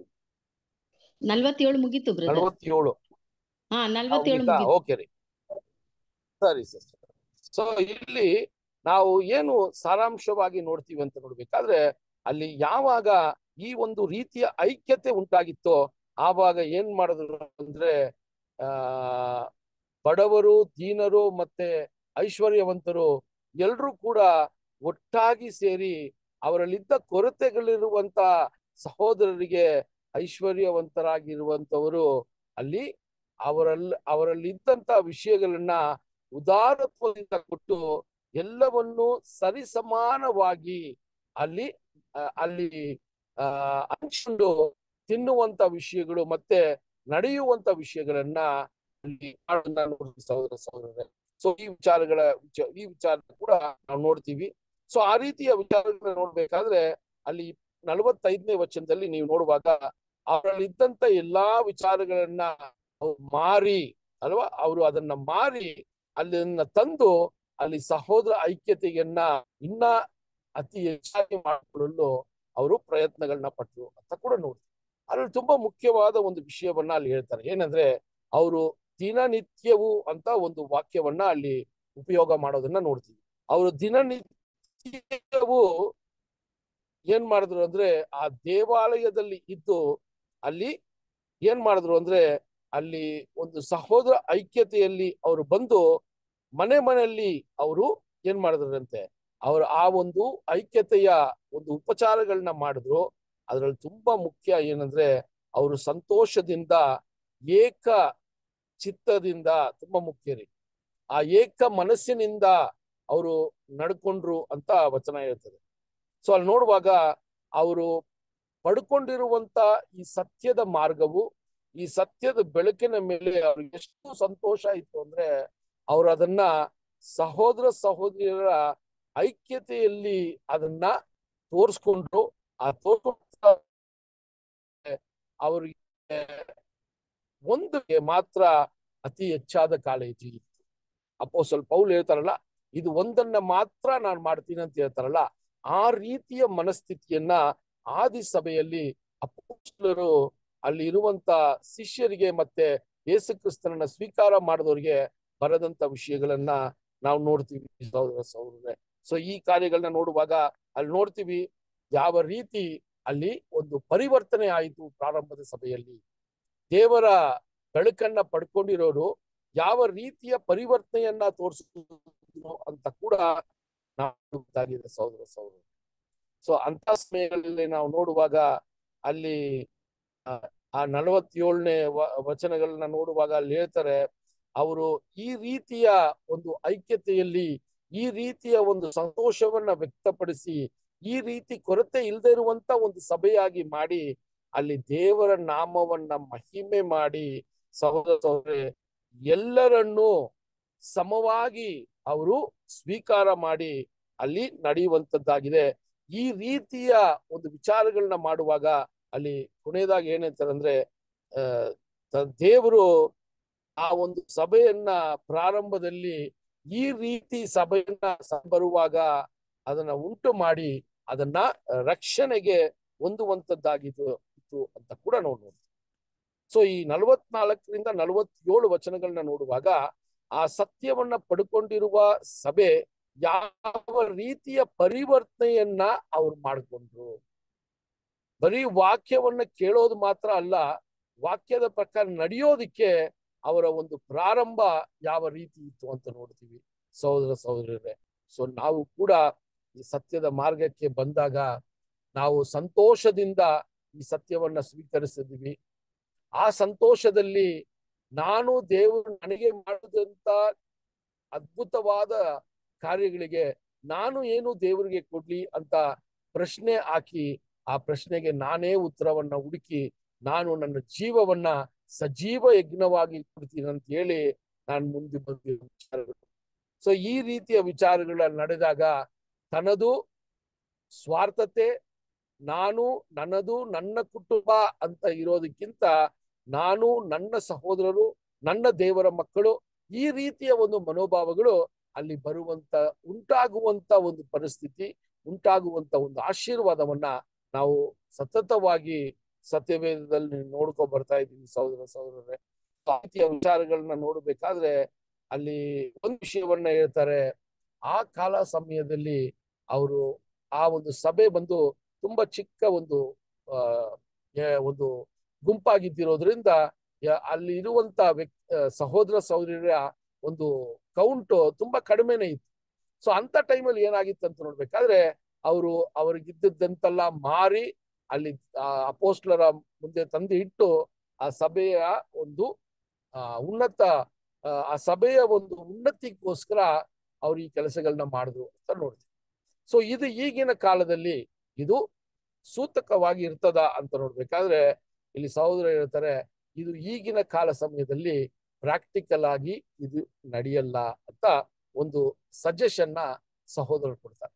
ನಲ್ವತ್ತೇಳು ಮುಗೀತು ಬ್ರದರ್ ನಲವತ್ತೇಳು ಹಾ ನಲ್ವತ್ತೇಳು ಮುಗೀತು ಓಕೆ ರೀ ಸರಿ ಸರ್ ಸೊ ಇಲ್ಲಿ ನಾವು ಏನು ಸಾರಾಂಶವಾಗಿ ನೋಡ್ತೀವಿ ಅಂತ ನೋಡ್ಬೇಕಾದ್ರೆ ಅಲ್ಲಿ ಯಾವಾಗ ಈ ಒಂದು ರೀತಿಯ ಐಕ್ಯತೆ ಉಂಟಾಗಿತ್ತೋ ಆವಾಗ ಏನ್ ಮಾಡಿದ್ರು ಅಂದ್ರೆ ಆ ಬಡವರು ದೀನರು ಮತ್ತೆ ಐಶ್ವರ್ಯವಂತರು ಎಲ್ರೂ ಕೂಡ ಒಟ್ಟಾಗಿ ಸೇರಿ ಅವರಲ್ಲಿದ್ದ ಕೊರತೆಗಳಿರುವಂತ ಸಹೋದರರಿಗೆ ಐಶ್ವರ್ಯವಂತರಾಗಿರುವಂತವರು ಅಲ್ಲಿ ಅವರಲ್ಲಿ ಅವರಲ್ಲಿದ್ದಂತ ವಿಷಯಗಳನ್ನ ಉದಾರತ್ವದಿಂದ ಕೊಟ್ಟು ಎಲ್ಲವನ್ನು ಸರಿಸಮಾನವಾಗಿ ಅಲ್ಲಿ ಆ, ಅಲ್ಲಿ ಆ ಹಂಚಿಕೊಂಡು ತಿನ್ನುವಂತ ವಿಷಯಗಳು ಮತ್ತೆ ನಡೆಯುವಂತ ವಿಷಯಗಳನ್ನ ಅಲ್ಲಿ ಮಾಡೋದನ್ನ ನೋಡ್ತೀವಿ ಸಹೋದರ ಸಹೋದರರೇ ಸೊ ಈ ವಿಚಾರಗಳ ವಿಚ ಈ ವಿಚಾರ ಕೂಡ ನಾವು ನೋಡ್ತೀವಿ ಸೊ ಆ ರೀತಿಯ ವಿಚಾರಗಳನ್ನ ನೋಡ್ಬೇಕಾದ್ರೆ ಅಲ್ಲಿ ನಲವತ್ತೈದನೇ ವಚನದಲ್ಲಿ ನೀವು ನೋಡುವಾಗ ಅವರಲ್ಲಿ ಇದ್ದಂತ ಎಲ್ಲಾ ವಿಚಾರಗಳನ್ನ ಅವ್ರು ಮಾರಿ ಅಲ್ವಾ ಅವರು ಅದನ್ನ ಮಾರಿ ಅಲ್ಲಿನ ತಂದು ಅಲ್ಲಿ ಸಹೋದರ ಐಕ್ಯತೆಯನ್ನ ಇನ್ನ ಅತಿ ಹೆಚ್ಚಾಗಿ ಮಾಡಿಕೊಳ್ಳಲು ಅವರು ಪ್ರಯತ್ನಗಳನ್ನ ಪಟ್ಟರು ಅಂತ ಕೂಡ ನೋಡ್ತೀವಿ ಅದ್ರಲ್ಲಿ ತುಂಬಾ ಮುಖ್ಯವಾದ ಒಂದು ವಿಷಯವನ್ನ ಅಲ್ಲಿ ಹೇಳ್ತಾರೆ ಏನಂದ್ರೆ ಅವರು ದಿನನಿತ್ಯವು ಅಂತ ಒಂದು ವಾಕ್ಯವನ್ನ ಅಲ್ಲಿ ಉಪಯೋಗ ಮಾಡೋದನ್ನ ನೋಡ್ತೀವಿ ಅವರು ದಿನನಿತ್ಯವು ಏನ್ ಮಾಡಿದ್ರು ಅಂದ್ರೆ ಆ ದೇವಾಲಯದಲ್ಲಿ ಇದ್ದು ಅಲ್ಲಿ ಏನ್ ಮಾಡಿದ್ರು ಅಂದ್ರೆ ಅಲ್ಲಿ ಒಂದು ಸಹೋದರ ಐಕ್ಯತೆಯಲ್ಲಿ ಅವರು ಬಂದು ಮನೆ ಮನೆಯಲ್ಲಿ ಅವರು ಏನ್ ಮಾಡಿದ್ರಂತೆ ಅವರು ಆ ಒಂದು ಐಕ್ಯತೆಯ ಒಂದು ಉಪಚಾರಗಳನ್ನ ಮಾಡಿದ್ರು ಅದ್ರಲ್ಲಿ ತುಂಬಾ ಮುಖ್ಯ ಏನಂದ್ರೆ ಅವರು ಸಂತೋಷದಿಂದ ಏಕ ಚಿತ್ತದಿಂದ ತುಂಬಾ ಮುಖ್ಯ ರೀ ಆ ಏಕ ಮನಸ್ಸಿನಿಂದ ಅವರು ನಡ್ಕೊಂಡ್ರು ಅಂತ ವಚನ ಹೇಳ್ತದೆ ಸೊ ಅಲ್ಲಿ ನೋಡುವಾಗ ಅವರು ಪಡ್ಕೊಂಡಿರುವಂತ ಈ ಸತ್ಯದ ಮಾರ್ಗವು ಈ ಸತ್ಯದ ಬೆಳಕಿನ ಮೇಲೆ ಅವ್ರಿಗೆ ಎಷ್ಟು ಸಂತೋಷ ಇತ್ತು ಅಂದ್ರೆ ಅವ್ರು ಅದನ್ನ ಸಹೋದರ ಸಹೋದರಿಯರ ಐಕ್ಯತೆಯಲ್ಲಿ ಅದನ್ನ ತೋರಿಸ್ಕೊಂಡ್ರು ಆ ತೋರ್ಸ್ಕೊಂಡ ಅವರಿಗೆ ಒಂದಿಗೆ ಮಾತ್ರ ಅತಿ ಹೆಚ್ಚಾದ ಕಾಳಜಿ ಇತ್ತು ಅಪ್ಪೋ ಸ್ವಲ್ಪ ಪೌಲ್ ಹೇಳ್ತಾರಲ್ಲ ಇದು ಒಂದನ್ನ ಮಾತ್ರ ನಾನು ಮಾಡ್ತೀನಿ ಅಂತ ಹೇಳ್ತಾರಲ್ಲ ಆ ರೀತಿಯ ಮನಸ್ಥಿತಿಯನ್ನ ಆದಿ ಸಭೆಯಲ್ಲಿ ಅಪೋಸ್ತಲರು ಅಲ್ಲಿ ಇರುವಂತ ಶಿಷ್ಯರಿಗೆ ಮತ್ತೆ ಯೇಸು ಕ್ರಿಸ್ತನನ್ನ ಸ್ವೀಕಾರ ಮಾಡಿದವರಿಗೆ ಬರದಂತ ವಿಷಯಗಳನ್ನ ನಾವು ನೋಡ್ತೀವಿ ಸಹೋದರ ಸಹೋದರರೇ ಸೊ ಈ ಕಾರ್ಯಗಳನ್ನ ನೋಡುವಾಗ ಅಲ್ಲಿ ನೋಡ್ತೀವಿ ಯಾವ ರೀತಿ ಅಲ್ಲಿ ಒಂದು ಪರಿವರ್ತನೆ ಆಯಿತು ಪ್ರಾರಂಭದ ಸಭೆಯಲ್ಲಿ ದೇವರ ಬೆಳಕನ್ನ ಪಡ್ಕೊಂಡಿರೋರು ಯಾವ ರೀತಿಯ ಪರಿವರ್ತನೆಯನ್ನ ತೋರಿಸಿದ್ರು ಅಂತ ಕೂಡ ನಾವು ಗೊತ್ತಾಗಿದೆ ಸಹೋದರ ಸಹೋದರ ಸೊ ಅಂತ ಸಮಯಗಳಲ್ಲಿ ನಾವು ನೋಡುವಾಗ ಅಲ್ಲಿ ಆ, ಆ ನಲವತ್ತೇಳನೇ ವಚನಗಳನ್ನ ನೋಡುವಾಗ ಅಲ್ಲಿ ಹೇಳ್ತಾರೆ ಅವರು ಈ ರೀತಿಯ ಒಂದು ಐಕ್ಯತೆಯಲ್ಲಿ ಈ ರೀತಿಯ ಒಂದು ಸಂತೋಷವನ್ನ ವ್ಯಕ್ತಪಡಿಸಿ ಈ ರೀತಿ ಕೊರತೆ ಇಲ್ಲದೆ ಇರುವಂತ ಒಂದು ಸಭೆಯಾಗಿ ಮಾಡಿ ಅಲ್ಲಿ ದೇವರ ನಾಮವನ್ನ ಮಹಿಮೆ ಮಾಡಿ ಸಹೋದರ ಸಹೋದರಿ ಎಲ್ಲರನ್ನೂ ಸಮವಾಗಿ ಅವರು ಸ್ವೀಕಾರ ಮಾಡಿ ಅಲ್ಲಿ ನಡೆಯುವಂತದ್ದಾಗಿದೆ ಈ ರೀತಿಯ ಒಂದು ವಿಚಾರಗಳನ್ನ ಮಾಡುವಾಗ ಅಲ್ಲಿ ಕೊನೆಯದಾಗಿ ಏನ್ ಹೇಳ್ತಾರೆ ಅಂದ್ರೆ ಆ ತ- ದೇವರು ಆ ಒಂದು ಸಭೆಯನ್ನ ಪ್ರಾರಂಭದಲ್ಲಿ ಈ ರೀತಿ ಸಭೆಯನ್ನ ಸ- ಬರುವಾಗ ಅದನ್ನ ಉಂಟು ಮಾಡಿ ಅದನ್ನ ರಕ್ಷಣೆಗೆ ಹೊಂದುವಂತದ್ದಾಗಿತ್ತು ಇತ್ತು ಅಂತ ಕೂಡ ನೋಡ್ಬೋದು ಸೊ ಈ ನಲವತ್ನಾಲ್ಕರಿಂದ ನಲವತ್ತೇಳು ವಚನಗಳನ್ನ ನೋಡುವಾಗ ಆ ಸತ್ಯವನ್ನ ಪಡ್ಕೊಂಡಿರುವ ಸಭೆ ಯಾವ ರೀತಿಯ ಪರಿವರ್ತನೆಯನ್ನ ಅವ್ರು ಮಾಡಿಕೊಂಡ್ರು ಬರೀ ವಾಕ್ಯವನ್ನ ಕೇಳೋದು ಮಾತ್ರ ಅಲ್ಲ ವಾಕ್ಯದ ಪ್ರಕಾರ ನಡೆಯೋದಿಕ್ಕೆ ಅವರ ಒಂದು ಪ್ರಾರಂಭ ಯಾವ ರೀತಿ ಇತ್ತು ಅಂತ ನೋಡ್ತೀವಿ ಸಹೋದರ ಸಹೋದರರೇ ಸೊ ನಾವು ಕೂಡ ಈ ಸತ್ಯದ ಮಾರ್ಗಕ್ಕೆ ಬಂದಾಗ ನಾವು ಸಂತೋಷದಿಂದ ಈ ಸತ್ಯವನ್ನ ಸ್ವೀಕರಿಸಿದ್ವಿ ಆ ಸಂತೋಷದಲ್ಲಿ ನಾನು ದೇವರು ನನಗೆ ಮಾಡಿದಂತ ಅದ್ಭುತವಾದ ಕಾರ್ಯಗಳಿಗೆ ನಾನು ಏನು ದೇವರಿಗೆ ಕೊಡ್ಲಿ ಅಂತ ಪ್ರಶ್ನೆ ಹಾಕಿ ಆ ಪ್ರಶ್ನೆಗೆ ನಾನೇ ಉತ್ತರವನ್ನ ಹುಡುಕಿ ನಾನು ನನ್ನ ಜೀವವನ್ನ ಸಜೀವ ಯಜ್ಞವಾಗಿ ಕೊಡ್ತೀನಿ ಅಂತ ಹೇಳಿ ನಾನು ಮುಂದೆ ಬಂದಿರೋ ವಿಚಾರಗಳು ಸೊ ಈ ರೀತಿಯ ವಿಚಾರಗಳ ನಡೆದಾಗ ತನ್ನದು ಸ್ವಾರ್ಥತೆ ನಾನು ನನ್ನದು ನನ್ನ ಕುಟುಂಬ ಅಂತ ಇರೋದಕ್ಕಿಂತ ನಾನು ನನ್ನ ಸಹೋದರರು ನನ್ನ ದೇವರ ಮಕ್ಕಳು ಈ ರೀತಿಯ ಒಂದು ಮನೋಭಾವಗಳು ಅಲ್ಲಿ ಬರುವಂತ ಉಂಟಾಗುವಂತ ಒಂದು ಪರಿಸ್ಥಿತಿ ಉಂಟಾಗುವಂತ ಒಂದು ಆಶೀರ್ವಾದವನ್ನ ನಾವು ಸತತವಾಗಿ ಸತ್ಯವೇದದಲ್ಲಿ ನೋಡ್ಕೊ ಬರ್ತಾ ಇದ್ದೀವಿ ಸಹೋದರ ಸಹೋದರರೇ ಆ ರೀತಿಯ ವಿಚಾರಗಳನ್ನ ನೋಡ್ಬೇಕಾದ್ರೆ ಅಲ್ಲಿ ಒಂದು ವಿಷಯವನ್ನ ಹೇಳ್ತಾರೆ ಆ ಕಾಲ ಸಮಯದಲ್ಲಿ ಅವರು ಆ ಒಂದು ಸಭೆ ಬಂದು ತುಂಬಾ ಚಿಕ್ಕ ಒಂದು ಆ ಏ- ಒಂದು ಗುಂಪಾಗಿದ್ದಿರೋದ್ರಿಂದ ಯ- ಅಲ್ಲಿ ಇರುವಂತ ವ್ಯಕ್ತಿ ಸಹೋದರ ಸಹೋದರಿಯರ ಒಂದು ಕೌಂಟ್ ತುಂಬಾ ಕಡಿಮೆನೇ ಇತ್ತು ಸೊ ಅಂತ ಟೈಮಲ್ಲಿ ಏನಾಗಿತ್ತು ಅಂತ ನೋಡ್ಬೇಕಾದ್ರೆ ಅವರು ಅವ್ರಿಗಿದ್ದದ್ದಂತೆಲ್ಲ ಮಾರಿ ಅಲ್ಲಿ ಆ ಅಪೋಸ್ಟ್ಲರ ಮುಂದೆ ತಂದು ಇಟ್ಟು ಆ ಸಭೆಯ ಒಂದು ಆ ಉನ್ನತ ಆ, ಆ ಸಭೆಯ ಒಂದು ಉನ್ನತಿಗೋಸ್ಕರ ಅವ್ರು ಈ ಕೆಲಸಗಳನ್ನ ಮಾಡಿದ್ರು ಅಂತ ನೋಡ್ತೀವಿ ಸೊ ಇದು ಈಗಿನ ಕಾಲದಲ್ಲಿ ಇದು ಸೂತಕವಾಗಿ ಇರ್ತದ ಅಂತ ನೋಡ್ಬೇಕಾದ್ರೆ ಇಲ್ಲಿ ಸಹೋದರ ಹೇಳ್ತಾರೆ ಇದು ಈಗಿನ ಕಾಲ ಸಮಯದಲ್ಲಿ ಪ್ರಾಕ್ಟಿಕಲ್ ಆಗಿ ಇದು ನಡೆಯಲ್ಲ ಅಂತ ಒಂದು ಸಜೆಷನ್ ನ ಸಹೋದರರು ಕೊಡ್ತಾರೆ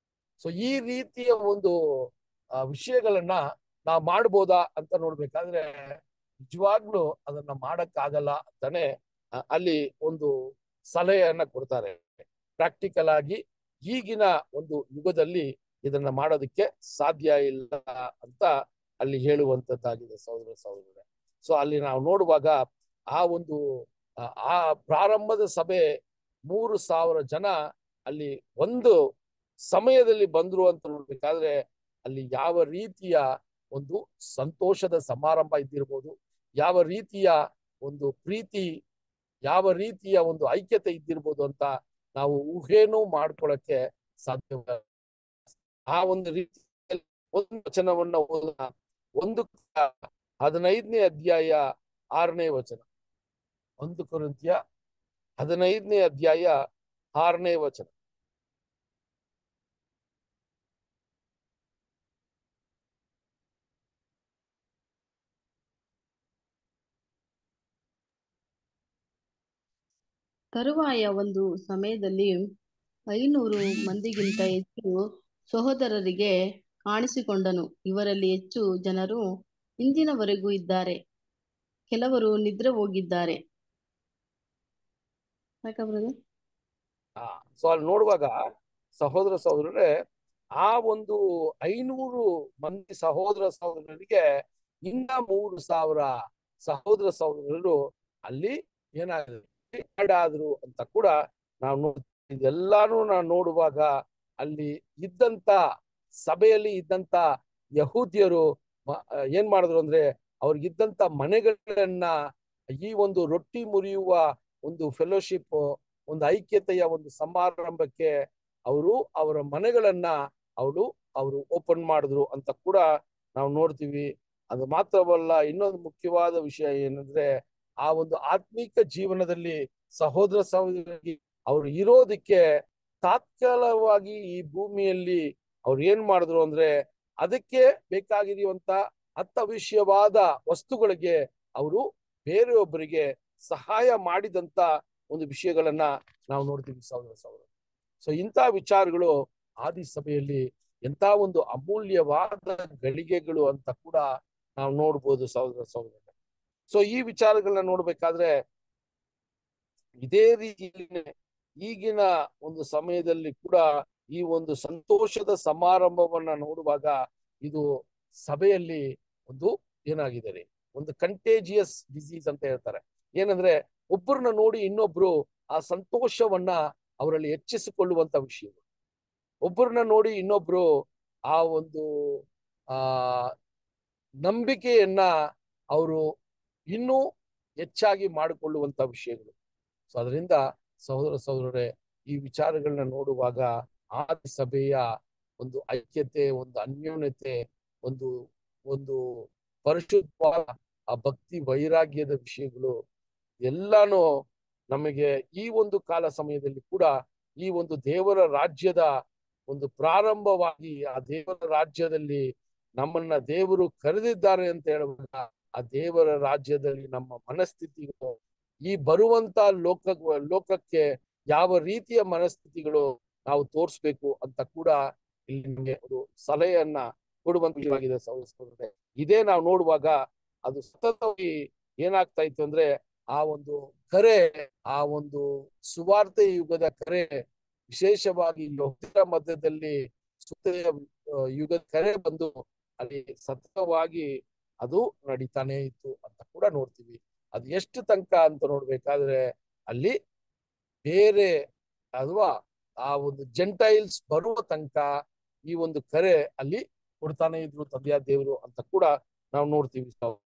ಸೊ ಈ ರೀತಿಯ ಒಂದು ಆ, ವಿಷಯಗಳನ್ನ ನಾವು ಮಾಡ್ಬೋದಾ ಅಂತ ನೋಡ್ಬೇಕಾದ್ರೆ ನಿಜವಾಗ್ಲೂ ಅದನ್ನ ಮಾಡಕ್ಕಾಗಲ್ಲ ಅಂತಾನೆ ಆ, ಅಲ್ಲಿ ಒಂದು ಸಲಹೆಯನ್ನ ಕೊಡ್ತಾರೆ ಪ್ರಾಕ್ಟಿಕಲ್ ಆಗಿ ಈಗಿನ ಒಂದು ಯುಗದಲ್ಲಿ ಇದನ್ನ ಮಾಡೋದಕ್ಕೆ ಸಾಧ್ಯ ಇಲ್ಲ ಅಂತ ಅಲ್ಲಿ ಹೇಳುವಂತದ್ದಾಗಿದೆ ಸಹೋದರ ಸಹೋದರರೇ ಸೊ ಅಲ್ಲಿ ನಾವು ನೋಡುವಾಗ ಆ ಒಂದು ಆ, ಆ ಪ್ರಾರಂಭದ ಸಭೆ ಮೂರು ಸಾವಿರ ಜನ ಅಲ್ಲಿ ಒಂದು ಸಮಯದಲ್ಲಿ ಬಂದ್ರು ಅಂತ ನೋಡ್ಬೇಕಾದ್ರೆ ಅಲ್ಲಿ ಯಾವ ರೀತಿಯ ಒಂದು ಸಂತೋಷದ ಸಮಾರಂಭ ಇದ್ದಿರ್ಬೋದು ಯಾವ ರೀತಿಯ ಒಂದು ಪ್ರೀತಿ ಯಾವ ರೀತಿಯ ಒಂದು ಐಕ್ಯತೆ ಇದ್ದಿರ್ಬೋದು ಅಂತ ನಾವು ಊಹೇನೂ ಮಾಡ್ಕೊಳಕ್ಕೆ ಸಾಧ್ಯವಿಲ್ಲ ಆ ಒಂದು ರೀತಿಯಲ್ಲಿ ಒಂದು ವಚನವನ್ನ ಓದೋಣ ಒಂದು ಹದಿನೈದನೇ ಅಧ್ಯಾಯ ಆರನೇ ವಚನ ಒಂದು ಕೊರಿಂತ್ಯ ಹದಿನೈದನೇ ಅಧ್ಯಾಯ ಆರನೇ ವಚನ ತರುವಾಯ ಒಂದು ಸಮಯದಲ್ಲಿ ಐನೂರು ಮಂದಿಗಿಂತ ಹೆಚ್ಚು ಸಹೋದರರಿಗೆ ಕಾಣಿಸಿಕೊಂಡನು ಇವರಲ್ಲಿ ಹೆಚ್ಚು ಜನರು ಇಂದಿನವರೆಗೂ ಇದ್ದಾರೆ ಕೆಲವರು ನಿದ್ರೆ ಹೋಗಿದ್ದಾರೆ ಸಾಕಾ brother? ಆ ಸೊ ಅಲ್ಲಿ ನೋಡುವಾಗ ಸಹೋದರ ಸಹೋದರರೇ ಆ ಒಂದು ಐನೂರು ಮಂದಿ ಸಹೋದರ ಸಹೋದರರಿಗೆ ಇನ್ನ ಮೂರು ಸಾವಿರ ಸಹೋದರ ಸಹೋದರರು ಅಲ್ಲಿ ಏನಾಗಿದೆ ಆದ್ರು ಅಂತ ಕೂಡ ನಾವು ನೋಡ್ ಇದೆಲ್ಲಾನು ನಾವು ನೋಡುವಾಗ ಅಲ್ಲಿ ಇದ್ದಂತ ಸಭೆಯಲ್ಲಿ ಇದ್ದಂತ ಯಹೂದ್ಯರು ಮ- ಏನ್ ಮಾಡಿದ್ರು ಅಂದ್ರೆ ಅವ್ರಿಗಿದ್ದಂತ ಮನೆಗಳನ್ನ ಈ ಒಂದು ರೊಟ್ಟಿ ಮುರಿಯುವ ಒಂದು ಫೆಲೋಶಿಪ್ ಒಂದು ಐಕ್ಯತೆಯ ಒಂದು ಸಮಾರಂಭಕ್ಕೆ ಅವರು ಅವರ ಮನೆಗಳನ್ನ ಅವರು ಅವರು ಓಪನ್ ಮಾಡಿದ್ರು ಅಂತ ಕೂಡ ನಾವು ನೋಡ್ತೀವಿ ಅದು ಮಾತ್ರವಲ್ಲ ಇನ್ನೊಂದು ಮುಖ್ಯವಾದ ವಿಷಯ ಏನಂದ್ರೆ ಆ ಒಂದು ಆತ್ಮೀಕ ಜೀವನದಲ್ಲಿ ಸಹೋದರ ಸಹೋದರಿ ಅವ್ರು ಇರೋದಕ್ಕೆ ತಾತ್ಕಾಲವಾಗಿ ಈ ಭೂಮಿಯಲ್ಲಿ ಅವ್ರು ಏನ್ ಮಾಡಿದ್ರು ಅಂದ್ರೆ ಅದಕ್ಕೆ ಬೇಕಾಗಿರುವಂತ ಅತ್ತವಿಷಯವಾದ ವಸ್ತುಗಳಿಗೆ ಅವರು ಬೇರೆಯೊಬ್ಬರಿಗೆ ಸಹಾಯ ಮಾಡಿದಂತ ಒಂದು ವಿಷಯಗಳನ್ನ ನಾವು ನೋಡ್ತೀವಿ ಸಹೋದರ ಸಹೋದರ ಸೊ ಇಂಥ ವಿಚಾರಗಳು ಆದಿ ಸಭೆಯಲ್ಲಿ ಎಂತ ಒಂದು ಅಮೂಲ್ಯವಾದ ಗಳಿಗೆಗಳು ಅಂತ ಕೂಡ ನಾವು ನೋಡ್ಬೋದು ಸಹೋದರ ಸಹೋದರ ಸೊ ಈ ವಿಚಾರಗಳನ್ನ ನೋಡ್ಬೇಕಾದ್ರೆ ಇದೇ ರೀತಿಯಲ್ಲಿ ಈಗಿನ ಒಂದು ಸಮಯದಲ್ಲಿ ಕೂಡ ಈ ಒಂದು ಸಂತೋಷದ ಸಮಾರಂಭವನ್ನ ನೋಡುವಾಗ ಇದು ಸಭೆಯಲ್ಲಿ ಒಂದು ಏನಾಗಿದೆ ರೀ ಒಂದು ಕಂಟೇಜಿಯಸ್ ಡಿಸೀಸ್ ಅಂತ ಹೇಳ್ತಾರೆ ಏನಂದ್ರೆ ಒಬ್ಬರನ್ನ ನೋಡಿ ಇನ್ನೊಬ್ರು ಆ ಸಂತೋಷವನ್ನ ಅವರಲ್ಲಿ ಹೆಚ್ಚಿಸಿಕೊಳ್ಳುವಂತ ವಿಷಯಗಳು ಒಬ್ಬರನ್ನ ನೋಡಿ ಇನ್ನೊಬ್ರು ಆ ಒಂದು ಆ ನಂಬಿಕೆಯನ್ನ ಅವರು ಇನ್ನೂ ಹೆಚ್ಚಾಗಿ ಮಾಡಿಕೊಳ್ಳುವಂತ ವಿಷಯಗಳು ಸೊ ಅದರಿಂದ ಸಹೋದರ ಸಹೋದರರೇ ಈ ವಿಚಾರಗಳನ್ನ ನೋಡುವಾಗ ಆ ಸಭೆಯ ಒಂದು ಐಕ್ಯತೆ ಒಂದು ಅನ್ಯೋನ್ಯತೆ ಒಂದು ಒಂದು ಪರಿಶುದ್ಧವಾದ ಆ ಭಕ್ತಿ ವೈರಾಗ್ಯದ ವಿಷಯಗಳು ಎಲ್ಲಾನು ನಮಗೆ ಈ ಒಂದು ಕಾಲ ಸಮಯದಲ್ಲಿ ಕೂಡ ಈ ಒಂದು ದೇವರ ರಾಜ್ಯದ ಒಂದು ಪ್ರಾರಂಭವಾಗಿ ಆ ದೇವರ ರಾಜ್ಯದಲ್ಲಿ ನಮ್ಮನ್ನ ದೇವರು ಕರೆದಿದ್ದಾರೆ ಅಂತ ಹೇಳುವಾಗ ಆ ದೇವರ ರಾಜ್ಯದಲ್ಲಿ ನಮ್ಮ ಮನಸ್ಥಿತಿಗಳು ಈ ಬರುವಂತ ಲೋಕ ಲೋಕಕ್ಕೆ ಯಾವ ರೀತಿಯ ಮನಸ್ಥಿತಿಗಳು ನಾವು ತೋರಿಸ್ಬೇಕು ಅಂತ ಕೂಡ ಇಲ್ಲಿ ನಮಗೆ ಒಂದು ಸಲಹೆಯನ್ನ ಕೊಡುವಂತ ವಿಷಯವಾಗಿದೆ ಸಹೋದರರೇ ಇದೇ ನಾವು ನೋಡುವಾಗ ಅದು ಸತತವಾಗಿ ಏನಾಗ್ತಾ ಇತ್ತು ಅಂದ್ರೆ ಆ ಒಂದು ಕರೆ ಆ ಒಂದು ಸುವಾರ್ತೆ ಯುಗದ ಕರೆ ವಿಶೇಷವಾಗಿ ಲೋಕದ ಮಧ್ಯದಲ್ಲಿ ಸುತ್ತೆಯ ಯುಗದ ಕರೆ ಬಂದು ಅಲ್ಲಿ ಸತತವಾಗಿ ಅದು ನಡೀತಾನೆ ಇತ್ತು ಅಂತ ಕೂಡ ನೋಡ್ತೀವಿ ಅದು ಎಷ್ಟು ತನಕ ಅಂತ ನೋಡ್ಬೇಕಾದ್ರೆ ಅಲ್ಲಿ ಬೇರೆ ಅಥವಾ ಆ ಒಂದು ಜೆಂಟೈಲ್ಸ್ ಬರುವ ತನಕ ಈ ಒಂದು ಕರೆ ಅಲ್ಲಿ ಕೊಡ್ತಾನೆ ಇದ್ರು ತಂದೆಯ ದೇವರು ಅಂತ ಕೂಡ ನಾವು ನೋಡ್ತೀವಿ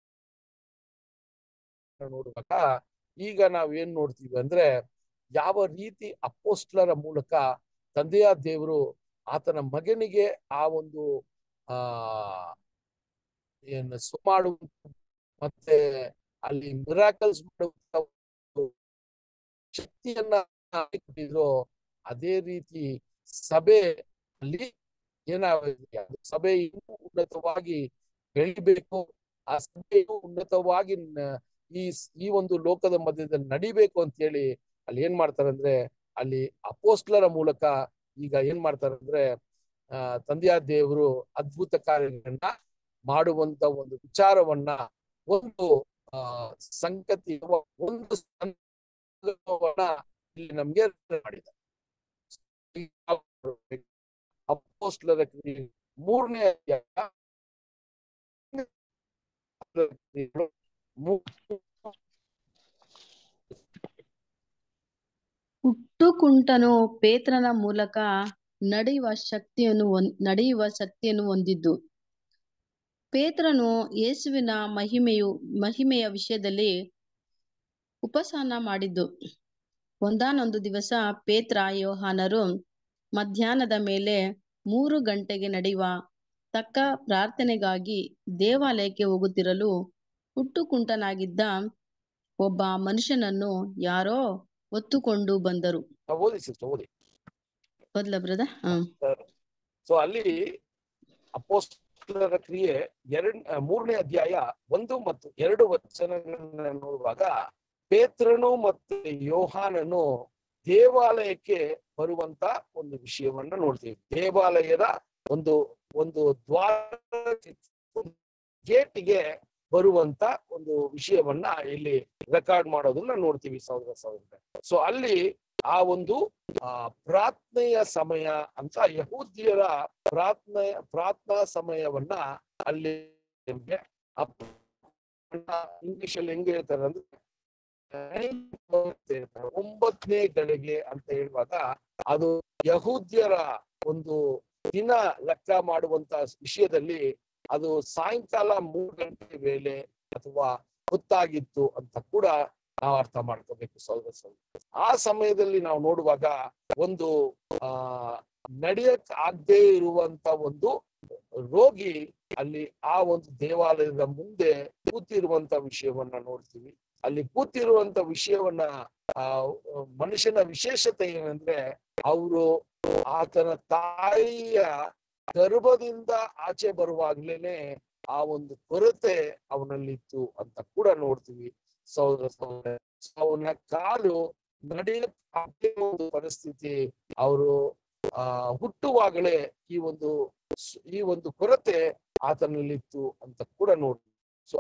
ನೋಡುವಾಗ ಈಗ ನಾವ್ ಏನ್ ನೋಡ್ತೀವಿ ಅಂದ್ರೆ ಯಾವ ರೀತಿ ಅಪೋಸ್ಟ್ಲರ ಮೂಲಕ ತಂದೆಯ ದೇವರು ಆತನ ಮಗನಿಗೆ ಆ ಒಂದು ಆ ಏನು ಮಾಡು ಮತ್ತೆ ಅಲ್ಲಿ ಮಿರಾಕಲ್ಸ್ ಮಾಡುವಂತ ಶಕ್ತಿಯನ್ನ ಕೊಟ್ಟಿದ್ರು ಅದೇ ರೀತಿ ಸಭೆ ಅಲ್ಲಿ ಏನಾಗಿದೆ ಸಭೆ ಇನ್ನೂ ಉನ್ನತವಾಗಿ ಬೆಳಿಬೇಕು ಆ ಸಭೆಯು ಉನ್ನತವಾಗಿ ಈ ಈ ಒಂದು ಲೋಕದ ಮಧ್ಯದಲ್ಲಿ ನಡಿಬೇಕು ಅಂತ ಹೇಳಿ ಅಲ್ಲಿ ಏನ್ ಮಾಡ್ತಾರೆ ಅಂದ್ರೆ ಅಲ್ಲಿ ಅಪೋಸ್ಟ್ಲರ ಮೂಲಕ ಈಗ ಏನ್ ಮಾಡ್ತಾರೆ ಅಂದ್ರೆ ಆ ತಂದೆಯ ದೇವರು ಅದ್ಭುತ ಕಾರ್ಯಗಳನ್ನ ಮಾಡುವಂತ ಒಂದು ವಿಚಾರವನ್ನ ಒಂದು ಆ ಸಂಗತಿ ಒಂದು ಇಲ್ಲಿ ನಮ್ಗೆ ಮಾಡಿದ ಅಪೋಸ್ಟ್ಲರ ಮೂರನೇ ಅಧ್ಯಾಯ ಹುಟ್ಟುಕುಂಟನು ಪೇತ್ರನ ಮೂಲಕ ನಡೆಯುವ ಶಕ್ತಿಯನ್ನು ನಡೆಯುವ ಶಕ್ತಿಯನ್ನು ಹೊಂದಿದ್ದು ಪೇತ್ರನು ಯೇಸುವಿನ ಮಹಿಮೆಯು ಮಹಿಮೆಯ ವಿಷಯದಲ್ಲಿ ಉಪಸಾನ ಮಾಡಿದ್ದು ಒಂದಾನೊಂದು ದಿವಸ ಪೇತ್ರ ಯೋಹಾನರು ಮಧ್ಯಾಹ್ನದ ಮೇಲೆ ಮೂರು ಗಂಟೆಗೆ ನಡೆಯುವ ತಕ್ಕ ಪ್ರಾರ್ಥನೆಗಾಗಿ ದೇವಾಲಯಕ್ಕೆ ಹೋಗುತ್ತಿರಲು ಹುಟ್ಟುಕುಂಟನಾಗಿದ್ದ ಒಬ್ಬ ಮನುಷ್ಯನನ್ನು ಯಾರೋ ಹೊತ್ತುಕೊಂಡು ಬಂದರು ಓದಿ ಸಿಸ್ಟರ್ ಓದಿ ಬದ್ಲ ಬ್ರದ ಹ್ಮ್ ಸೊ ಅಲ್ಲಿ ಅಪೋಸ್ಟಲರ ಕ್ರಿಯೆ ಎರಡ್ ಮೂರನೇ ಅಧ್ಯಾಯ ಒಂದು ಮತ್ತು ಎರಡು ವಚನಗಳನ್ನ ನೋಡುವಾಗ ಪೇತ್ರನು ಮತ್ತು ಯೋಹಾನನು ದೇವಾಲಯಕ್ಕೆ ಬರುವಂತ ಒಂದು ವಿಷಯವನ್ನ ನೋಡ್ತೀವಿ ದೇವಾಲಯದ ಒಂದು ಒಂದು ದ್ವಾರ ಗೇಟ್ಗೆ ಬರುವಂತ ಒಂದು ವಿಷಯವನ್ನ ಇಲ್ಲಿ ರೆಕಾರ್ಡ್ ಮಾಡೋದನ್ನ ನೋಡ್ತೀವಿ ಸಹೋದರ ಸಹೋದರ ಸೊ ಅಲ್ಲಿ ಆ ಒಂದು ಆ ಪ್ರಾರ್ಥನೆಯ ಸಮಯ ಅಂತ ಯಹೂದ್ಯರ ಪ್ರಾರ್ಥನೆ ಪ್ರಾರ್ಥನಾ ಸಮಯವನ್ನ ಅಲ್ಲಿ ಇಂಗ್ಲಿಷ್ ಅಲ್ಲಿ ಹೆಂಗೆ ಹೇಳ್ತಾರೆ ಅಂದ್ರೆ ಒಂಬತ್ತನೇ ಗಳಿಗೆ ಅಂತ ಹೇಳುವಾಗ ಅದು ಯಹೂದ್ಯರ ಒಂದು ದಿನ ಲೆಕ್ಕ ಮಾಡುವಂತ ವಿಷಯದಲ್ಲಿ ಅದು ಸಾಯಂಕಾಲ ಮೂರು ಗಂಟೆ ವೇಳೆ ಅಥವಾ ಹೊತ್ತಾಗಿತ್ತು ಅಂತ ಕೂಡ ನಾವು ಅರ್ಥ ಮಾಡ್ಕೋಬೇಕು ಸಹೋದರ ಸಹೋದರ ಆ ಸಮಯದಲ್ಲಿ ನಾವು ನೋಡುವಾಗ ಒಂದು ಆ ನಡೆಯಕ್ ಆಗದೆ ಇರುವಂತ ಒಂದು ರೋಗಿ ಅಲ್ಲಿ ಆ ಒಂದು ದೇವಾಲಯದ ಮುಂದೆ ಕೂತಿರುವಂತ ವಿಷಯವನ್ನ ನೋಡ್ತೀವಿ ಅಲ್ಲಿ ಕೂತಿರುವಂತ ವಿಷಯವನ್ನ ಆ ಮನುಷ್ಯನ ವಿಶೇಷತೆ ಏನಂದ್ರೆ ಅವರು ಆತನ ತಾಯಿಯ ಗರ್ಭದಿಂದ ಆಚೆ ಬರುವಾಗ್ಲೇನೆ ಆ ಒಂದು ಕೊರತೆ ಅವನಲ್ಲಿತ್ತು ಅಂತ ಕೂಡ ನೋಡ್ತೀವಿ ಸಹೋದರ ಸಹೋದರ ಅವನ ಕಾಲು ನಡೆಯಕ್ಕೆ ಒಂದು ಪರಿಸ್ಥಿತಿ ಅವರು ಆ ಹುಟ್ಟುವಾಗಲೇ ಈ ಒಂದು ಸ್- ಈ ಒಂದು ಕೊರತೆ ಆತನಲ್ಲಿತ್ತು ಅಂತ ಕೂಡ ನೋಡ್ತೀವಿ ಸೊ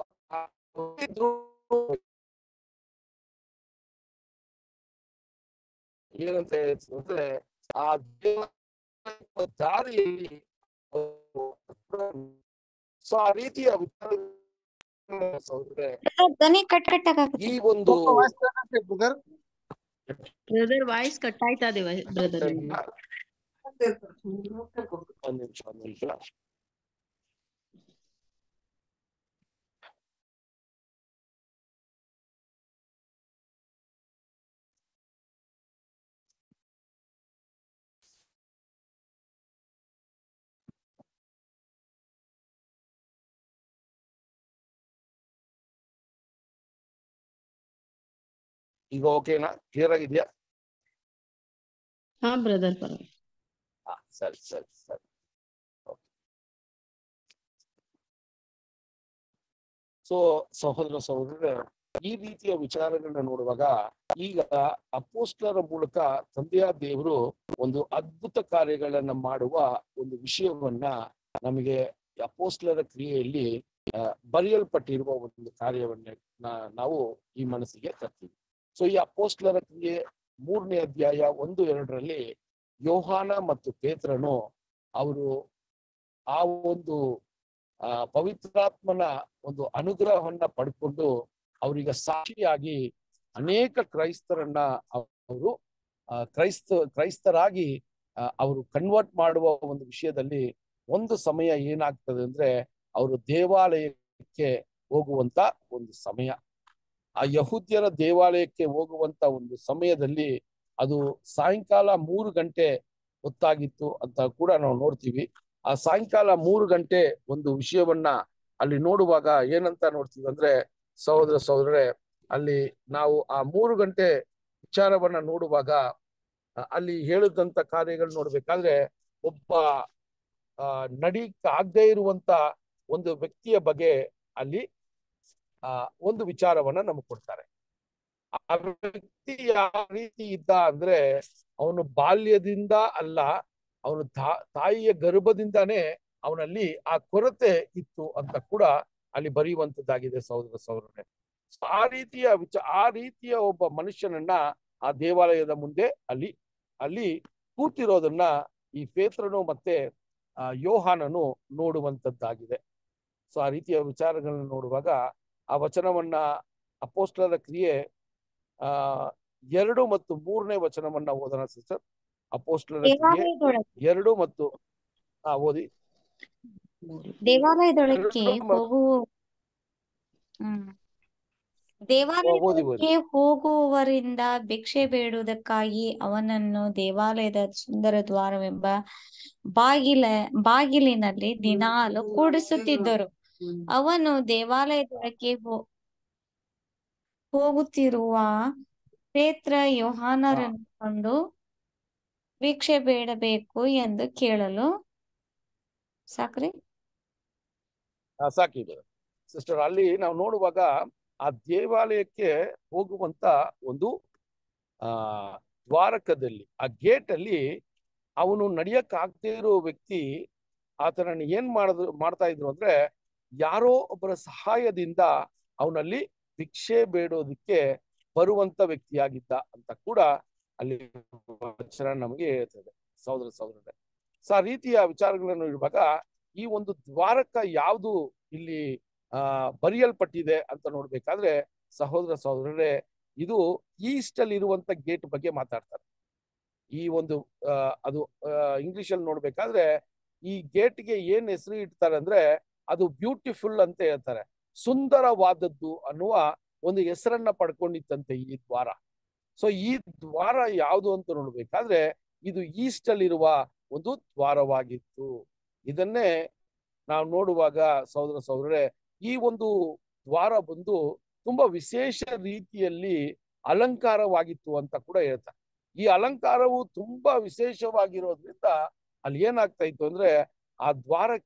ಏನಂತ ಹೇಳ್ತಂದ್ರೆ ಆ ದೇವ ದಾರಿಯಲ್ಲಿ ಸೊ ಆ ರೀತಿಯ ವಿಚಾರ ಸಹೋದರರೇ, ಧ್ವನಿ ಕಟ್ ಕಟ್ ಆಗಾಕತ್ತೈತಿ. ಈ ಒಂದು ಬ್ರದರ್ ಬ್ರದರ್ ವಾಯ್ಸ್ ಕಟ್ ಆಯ್ತಾ ಇದೆ ಬ್ರದರ್ ಒಂದ್ ನಿಮಿಷ ಒಂದ್ ನಿಮಿಷ ಈಗ ಓಕೆನಾ ಕ್ಲಿಯರ್ ಆಗಿದ್ಯಾ ಹಾ ಬ್ರದರ್ ಪರವಾಗಿಲ್ಲ ಹಾ ಸರಿ ಸರಿ ಸರಿ ಸೊ ಸಹೋದರ ಸಹೋದರರೇ ಈ ರೀತಿಯ ವಿಚಾರಗಳನ್ನ ನೋಡುವಾಗ ಈಗ ಅಪೋಸ್ಲರ ಮೂಲಕ ತಂದೆಯ ದೇವರು ಒಂದು ಅದ್ಭುತ ಕಾರ್ಯಗಳನ್ನ ಮಾಡುವ ಒಂದು ವಿಷಯವನ್ನ ನಮಗೆ ಅಪೋಸ್ಲರ ಕ್ರಿಯೆಯಲ್ಲಿ ಆ, ಬರೆಯಲ್ಪಟ್ಟಿರುವ ಒಂದು ಕಾರ್ಯವನ್ನ ನಾ- ನಾವು ಈ ಮನಸ್ಸಿಗೆ ತರ್ತೀವಿ ಸೊ ಈ ಅಪೋಸ್ಲರ ಕ್ರಿಯೆ ಮೂರನೇ ಅಧ್ಯಾಯ ಒಂದು ಎರಡರಲ್ಲಿ ಯೋಹಾನ ಮತ್ತು ಪೇತ್ರನು ಅವರು ಆ ಒಂದು ಆ ಪವಿತ್ರಾತ್ಮನ ಒಂದು ಅನುಗ್ರಹವನ್ನ ಪಡ್ಕೊಂಡು ಅವರಿಗೆ ಸಾಕ್ಷಿಯಾಗಿ ಅನೇಕ ಕ್ರೈಸ್ತರನ್ನ ಅವರು ಆ, ಕ್ರೈಸ್ತ ಕ್ರೈಸ್ತರಾಗಿ ಆ, ಅವರು ಕನ್ವರ್ಟ್ ಮಾಡುವ ಒಂದು ವಿಷಯದಲ್ಲಿ ಒಂದು ಸಮಯ ಏನಾಗ್ತದೆ ಅಂದ್ರೆ ಅವರು ದೇವಾಲಯಕ್ಕೆ ಹೋಗುವಂತ ಒಂದು ಸಮಯ ಆ ಯಹೂದ್ಯರ ದೇವಾಲಯಕ್ಕೆ ಹೋಗುವಂತ ಒಂದು ಸಮಯದಲ್ಲಿ ಅದು ಸಾಯಂಕಾಲ ಮೂರು ಗಂಟೆ ಹೊತ್ತಾಗಿತ್ತು ಅಂತ ಕೂಡ ನಾವು ನೋಡ್ತೀವಿ ಆ ಸಾಯಂಕಾಲ ಮೂರು ಗಂಟೆ ಒಂದು ವಿಷಯವನ್ನ ಅಲ್ಲಿ ನೋಡುವಾಗ ಏನಂತ ನೋಡ್ತೀವಿ ಅಂದ್ರೆ ಸಹೋದರ ಸಹೋದರರೇ ಅಲ್ಲಿ ನಾವು ಆ ಮೂರು ಗಂಟೆ ವಿಚಾರವನ್ನ ನೋಡುವಾಗ ಆ, ಅಲ್ಲಿ ಹೇಳಿದಂತ ಕಾರ್ಯಗಳು ನೋಡ್ಬೇಕಾದ್ರೆ ಒಬ್ಬ ಆ ನಡಿಕ್ ಆಗದೆ ಇರುವಂತ ಒಂದು ವ್ಯಕ್ತಿಯ ಬಗ್ಗೆ ಅಲ್ಲಿ ಆ ಒಂದು ವಿಚಾರವನ್ನ ನಮಗೆ ಕೊಡ್ತಾರೆ ಆ ವ್ಯಕ್ತಿ ಯಾವ ರೀತಿ ಇದ್ದ ಅಂದ್ರೆ ಅವನು ಬಾಲ್ಯದಿಂದ ಅಲ್ಲ ಅವನು ತಾ- ತಾಯಿಯ ಗರ್ಭದಿಂದಾನೇ ಅವನಲ್ಲಿ ಆ ಕೊರತೆ ಇತ್ತು ಅಂತ ಕೂಡ ಅಲ್ಲಿ ಬರೆಯುವಂತದ್ದಾಗಿದೆ ಸಹೋದರ ಸಹೋದರರೇ ಆ ರೀತಿಯ ವಿಚ ಆ ರೀತಿಯ ಒಬ್ಬ ಮನುಷ್ಯನನ್ನ ಆ ದೇವಾಲಯದ ಮುಂದೆ ಅಲ್ಲಿ ಅಲ್ಲಿ ಕೂತಿರೋದನ್ನ ಈ ಪೇತ್ರನು ಮತ್ತೆ ಆ ಯೋಹಾನನು ನೋಡುವಂತದ್ದಾಗಿದೆ ಸೊ ಆ ರೀತಿಯ ವಿಚಾರಗಳನ್ನ ನೋಡುವಾಗ ಆ ವಚನವನ್ನ ಅಪೋಸ್ಟಲರ ಕ್ರಿಯೆ ಆ ಎರಡು ಮತ್ತು ಮೂರನೇ ವಚನವನ್ನ ಓದೋಣ ಸಿಸ್ಟರ್ ಅಪೋಸ್ಟಲರ ಕ್ರಿಯೆ ದೇವಾಲಯದೊಳಗೆ ಎರಡು ಮತ್ತು ಆ ಓದಿ ದೇವಾಲಯದೊಳಕ್ಕೆ ಎರಡು ಮ- ಹೋಗುವ ಹ್ಮ್ ಓದಿ ದೇವಾಲಯದೊಳಕ್ಕೆ ಓದಿ ಹೋಗುವವರಿಂದ ಭಿಕ್ಷೆ ಬೇಡುವುದಕ್ಕಾಗಿ ಅವನನ್ನು ದೇವಾಲಯದ ಸುಂದರ ದ್ವಾರವೆಂಬ ಬಾಗಿಲ ಬಾಗಿಲಿನಲ್ಲಿ ದಿನಾಲು ಕೂಡಿಸುತ್ತಿದ್ದರು ಅವನು ದೇವಾಲಯದೊಳಕ್ಕೆ ಹೋ ಹೋಗುತ್ತಿರುವ ಪೇತ್ರ ಹಾ ಯೋಹಾನರನ್ನು ಕಂಡು ಭಿಕ್ಷೆ ಬೇಡಬೇಕು ಎಂದು ಕೇಳಲು ಸಾಕ್ರಿ ಆ, ಸಾಕಿದೆ ಸಿಸ್ಟರ್ ಅಲ್ಲಿ ನಾವು ನೋಡುವಾಗ ಆ ದೇವಾಲಯಕ್ಕೆ ಹೋಗುವಂತ ಒಂದು ಆ ದ್ವಾರಕದಲ್ಲಿ ಆ ಗೇಟ್ ಅಲ್ಲಿ ಅವನು ನಡಿಯಕ್ ಆಗದೆ ಇರೋ ವ್ಯಕ್ತಿ ಆತನನ್ನ ಏನ್ ಮಾಡಿದ್ರು ಮಾಡ್ತಾ ಇದ್ರು ಅಂದ್ರೆ ಯಾರೋ ಒಬ್ಬರ ಸಹಾಯದಿಂದ ಅವನಲ್ಲಿ ಭಿಕ್ಷೆ ಬೇಡೋದಕ್ಕೆ ಬರುವಂತ ವ್ಯಕ್ತಿಯಾಗಿದ್ದ ಅಂತ ಕೂಡ ಅಲ್ಲಿ ವಚನ ನಮಗೆ ಹೇಳ್ತದೆ ಸಹೋದರ ಸಹೋದರರೇ ಸೊ ಆ ರೀತಿಯ ವಿಚಾರಗಳನ್ನು ಇರುವಾಗ ಈ ಒಂದು ದ್ವಾರಕ ಯಾವುದು ಇಲ್ಲಿ ಆ ಬರೆಯಲ್ಪಟ್ಟಿದೆ ಅಂತ ನೋಡ್ಬೇಕಾದ್ರೆ ಸಹೋದರ ಸಹೋದರರೇ ಇದು ಈಸ್ಟ್ ಅಲ್ಲಿ ಇರುವಂತ ಗೇಟ್ ಬಗ್ಗೆ ಮಾತಾಡ್ತಾರೆ ಈ ಒಂದು ಆ, ಅದು ಇಂಗ್ಲಿಷ್ ಅಲ್ಲಿ ನೋಡ್ಬೇಕಾದ್ರೆ ಈ ಗೇಟ್ಗೆ ಏನ್ ಹೆಸರು ಇಡ್ತಾರೆ ಅಂದ್ರೆ ಅದು ಬ್ಯೂಟಿಫುಲ್ ಅಂತ ಹೇಳ್ತಾರೆ ಸುಂದರವಾದದ್ದು ಅನ್ನುವ ಒಂದು ಹೆಸರನ್ನ ಪಡ್ಕೊಂಡಿತ್ತಂತೆ ಈ ದ್ವಾರ ಸೊ ಈ ದ್ವಾರ ಯಾವುದು ಅಂತ ನೋಡ್ಬೇಕಾದ್ರೆ ಇದು ಈಸ್ಟ್ ಅಲ್ಲಿರುವ ಒಂದು ದ್ವಾರವಾಗಿತ್ತು ಇದನ್ನೇ ನಾವು ನೋಡುವಾಗ ಸಹೋದರ ಸಹೋದರರೇ ಈ ಒಂದು ದ್ವಾರ ಬಂದು ತುಂಬಾ ವಿಶೇಷ ರೀತಿಯಲ್ಲಿ ಅಲಂಕಾರವಾಗಿತ್ತು ಅಂತ ಕೂಡ ಹೇಳ್ತಾರೆ ಈ ಅಲಂಕಾರವು ತುಂಬಾ ವಿಶೇಷವಾಗಿರೋದ್ರಿಂದ ಅಲ್ಲಿ ಏನಾಗ್ತಾ ಇತ್ತು ಅಂದ್ರೆ ಆ ದ್ವಾರಕ್ಕೆ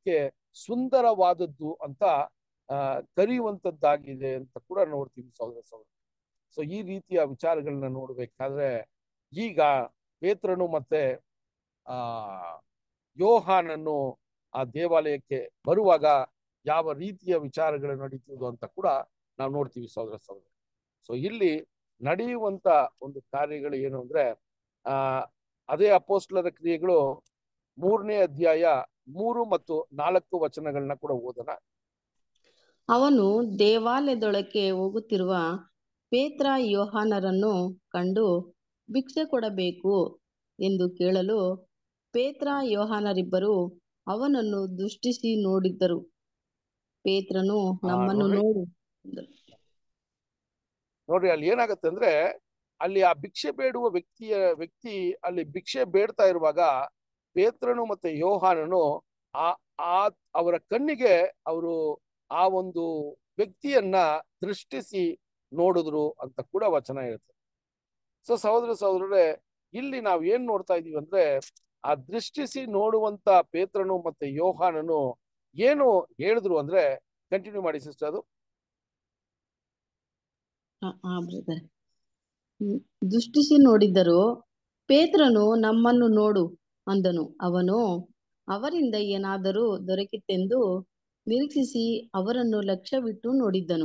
ಸುಂದರವಾದದ್ದು ಅಂತ ಆ ಕರೆಯುವಂತದ್ದಾಗಿದೆ ಅಂತ ಕೂಡ ನೋಡ್ತೀವಿ ಸಹೋದರ ಸಹೋದರ ಸೊ ಈ ರೀತಿಯ ವಿಚಾರಗಳನ್ನ ನೋಡ್ಬೇಕಾದ್ರೆ ಈಗ ಪೇತ್ರನು ಮತ್ತೆ ಆ ಯೋಹಾನನ್ನು ಆ ದೇವಾಲಯಕ್ಕೆ ಬರುವಾಗ ಯಾವ ರೀತಿಯ ವಿಚಾರಗಳು ನಡೀತಿದ್ದು ಅಂತ ಕೂಡ ನಾವು ನೋಡ್ತೀವಿ ಸಹೋದರ ಸಹೋದರ ಸೊ ಇಲ್ಲಿ ನಡೆಯುವಂತ ಒಂದು ಕಾರ್ಯಗಳು ಏನು ಅಂದ್ರೆ ಆ ಅದೇ ಅಪೋಸ್ಲರ ಕ್ರಿಯೆಗಳು ಮೂರನೇ ಅಧ್ಯಾಯ ಮೂರು ಮತ್ತು ನಾಲ್ಕು ವಚನಗಳನ್ನ ಕೂಡ ಓದೋಣ ಅವನು ದೇವಾಲಯದೊಳಕ್ಕೆ ಹೋಗುತ್ತಿರುವ ಪೇತ್ರ ಯೋಹಾನರನ್ನು ಕಂಡು ಭಿಕ್ಷೆ ಕೊಡಬೇಕು ಎಂದು ಕೇಳಲು ಪೇತ್ರ ಯೋಹಾನರಿಬ್ಬರು ಅವನನ್ನು ದೃಷ್ಟಿಸಿ ನೋಡಿದ್ದರು ಪೇತ್ರನು ನಮ್ಮನ್ನು ನೋಡ್ರಿ. ನೋಡು ಎಂದರು. ನೋಡ್ರಿ ಅಲ್ಲಿ ಏನಾಗತ್ತೆ ಅಂದ್ರೆ ಅಲ್ಲಿ ಆ ಭಿಕ್ಷೆ ಬೇಡುವ ವ್ಯಕ್ತಿಯ ವ್ಯಕ್ತಿ ಅಲ್ಲಿ ಭಿಕ್ಷೆ ಬೇಡ್ತಾ ಇರುವಾಗ ಪೇತ್ರನು ಮತ್ತೆ ಯೋಹಾನನು ಆ ಆ ಅವರ ಕಣ್ಣಿಗೆ ಅವರು ಆ ಒಂದು ವ್ಯಕ್ತಿಯನ್ನ ದೃಷ್ಟಿಸಿ ನೋಡಿದ್ರು ಅಂತ ಕೂಡ ವಚನ ಇರುತ್ತೆ ಸೊ ಸಹೋದರ ಸಹೋದರರೇ ಇಲ್ಲಿ ನಾವ್ ಏನ್ ನೋಡ್ತಾ ಇದೀವಿ ಅಂದ್ರೆ ಆ ದೃಷ್ಟಿಸಿ ನೋಡುವಂತ ಪೇತ್ರನು ಮತ್ತೆ ಯೋಹಾನನು ಏನು ಹೇಳಿದ್ರು ಅಂದ್ರೆ ಕಂಟಿನ್ಯೂ ಮಾಡಿ ಸಿಸ್ಟರ್ ಅದು ಆ, ಆ, brother. ಹ್ಮ್. ದೃಷ್ಟಿಸಿ ನೋಡಿದ್ದರು ಪೇತ್ರನು ನಮ್ಮನ್ನು ನೋಡು ಅಂದನು ಅವನು ಅವರಿಂದ ಏನಾದರೂ ದೊರಕಿತೆಂದು ನಿರೀಕ್ಷಿಸಿ ಅವರನ್ನು ಲಕ್ಷ್ಯವಿಟ್ಟು ನೋಡಿದ್ದನು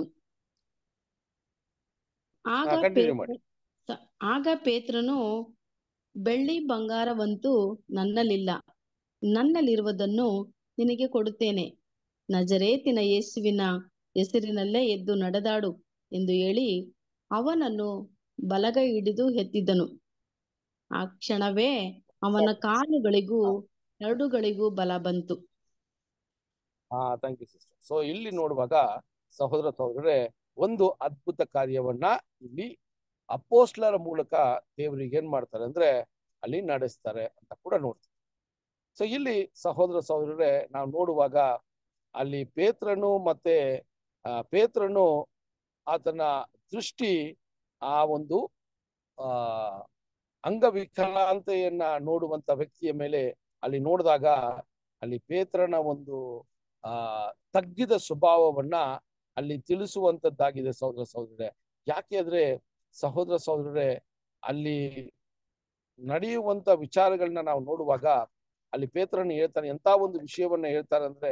ಆಗ ಹಾ, continue ಪೇತ್ರ ಆಗ ಪೇತ್ರನು ಬೆಳ್ಳಿ ಬಂಗಾರವಂತೂ ನನ್ನಲ್ಲಿಲ್ಲ ನನ್ನಲ್ಲಿರುವುದನ್ನು ನಿನಗೆ ಕೊಡುತ್ತೇನೆ ನಜರೇತಿನ ಯೇಸುವಿನ ಹೆಸರಿನಲ್ಲೇ ಎದ್ದು ನಡೆದಾಡು ಎಂದು ಹೇಳಿ ಅವನನ್ನು ಬಲಗೈ ಹಿಡಿದು ಎತ್ತಿದ್ದನು ಆ ಕ್ಷಣವೇ ಅವನ ಕಾಲುಗಳಿಗೂ ಎರಡುಗಳಿಗೂ ಬಲ ಬಂತು ಹಾ ಥ್ಯಾಂಕ್ ಯು ಸಿಸ್ಟರ್ ಸೊ ಇಲ್ಲಿ ನೋಡುವಾಗ ಸಹೋದರ ಸಹೋದರರೇ ಒಂದು ಅದ್ಭುತ ಕಾರ್ಯವನ್ನ ಇಲ್ಲಿ ಅಪೋಸ್ಲರ ಮೂಲಕ ದೇವರಿಗೆ ಏನ್ ಮಾಡ್ತಾರೆ ಅಂದ್ರೆ ಅಲ್ಲಿ ನಡೆಸ್ತಾರೆ ಅಂತ ಕೂಡ ನೋಡ್ತೀವಿ ಸೊ ಇಲ್ಲಿ ಸಹೋದರ ಸಹೋದರರೇ ನಾವು ನೋಡುವಾಗ ಅಲ್ಲಿ ಪೇತ್ರನು ಮತ್ತೆ ಆ, ಪೇತ್ರನು ಆತನ ದೃಷ್ಟಿ ಆ ಒಂದು ಆ ಅಂಗವಿಕಲಾಂತೆಯನ್ನ ನೋಡುವಂತ ವ್ಯಕ್ತಿಯ ಮೇಲೆ ಅಲ್ಲಿ ನೋಡಿದಾಗ ಅಲ್ಲಿ ಪೇತ್ರನ ಒಂದು ಆ ತಗ್ಗಿದ ಸ್ವಭಾವವನ್ನ ಅಲ್ಲಿ ತಿಳಿಸುವಂತದ್ದಾಗಿದೆ ಸಹೋದರ ಸಹೋದರರೇ ಯಾಕೆ ಅಂದ್ರೆ ಸಹೋದರ ಸಹೋದರರೇ ಅಲ್ಲಿ ನಡೆಯುವಂತ ವಿಚಾರಗಳನ್ನ ನಾವು ನೋಡುವಾಗ ಅಲ್ಲಿ ಪೇತ್ರನ ಹೇಳ್ತಾನೆ ಎಂತ ಒಂದು ವಿಷಯವನ್ನ ಹೇಳ್ತಾರೆ ಅಂದ್ರೆ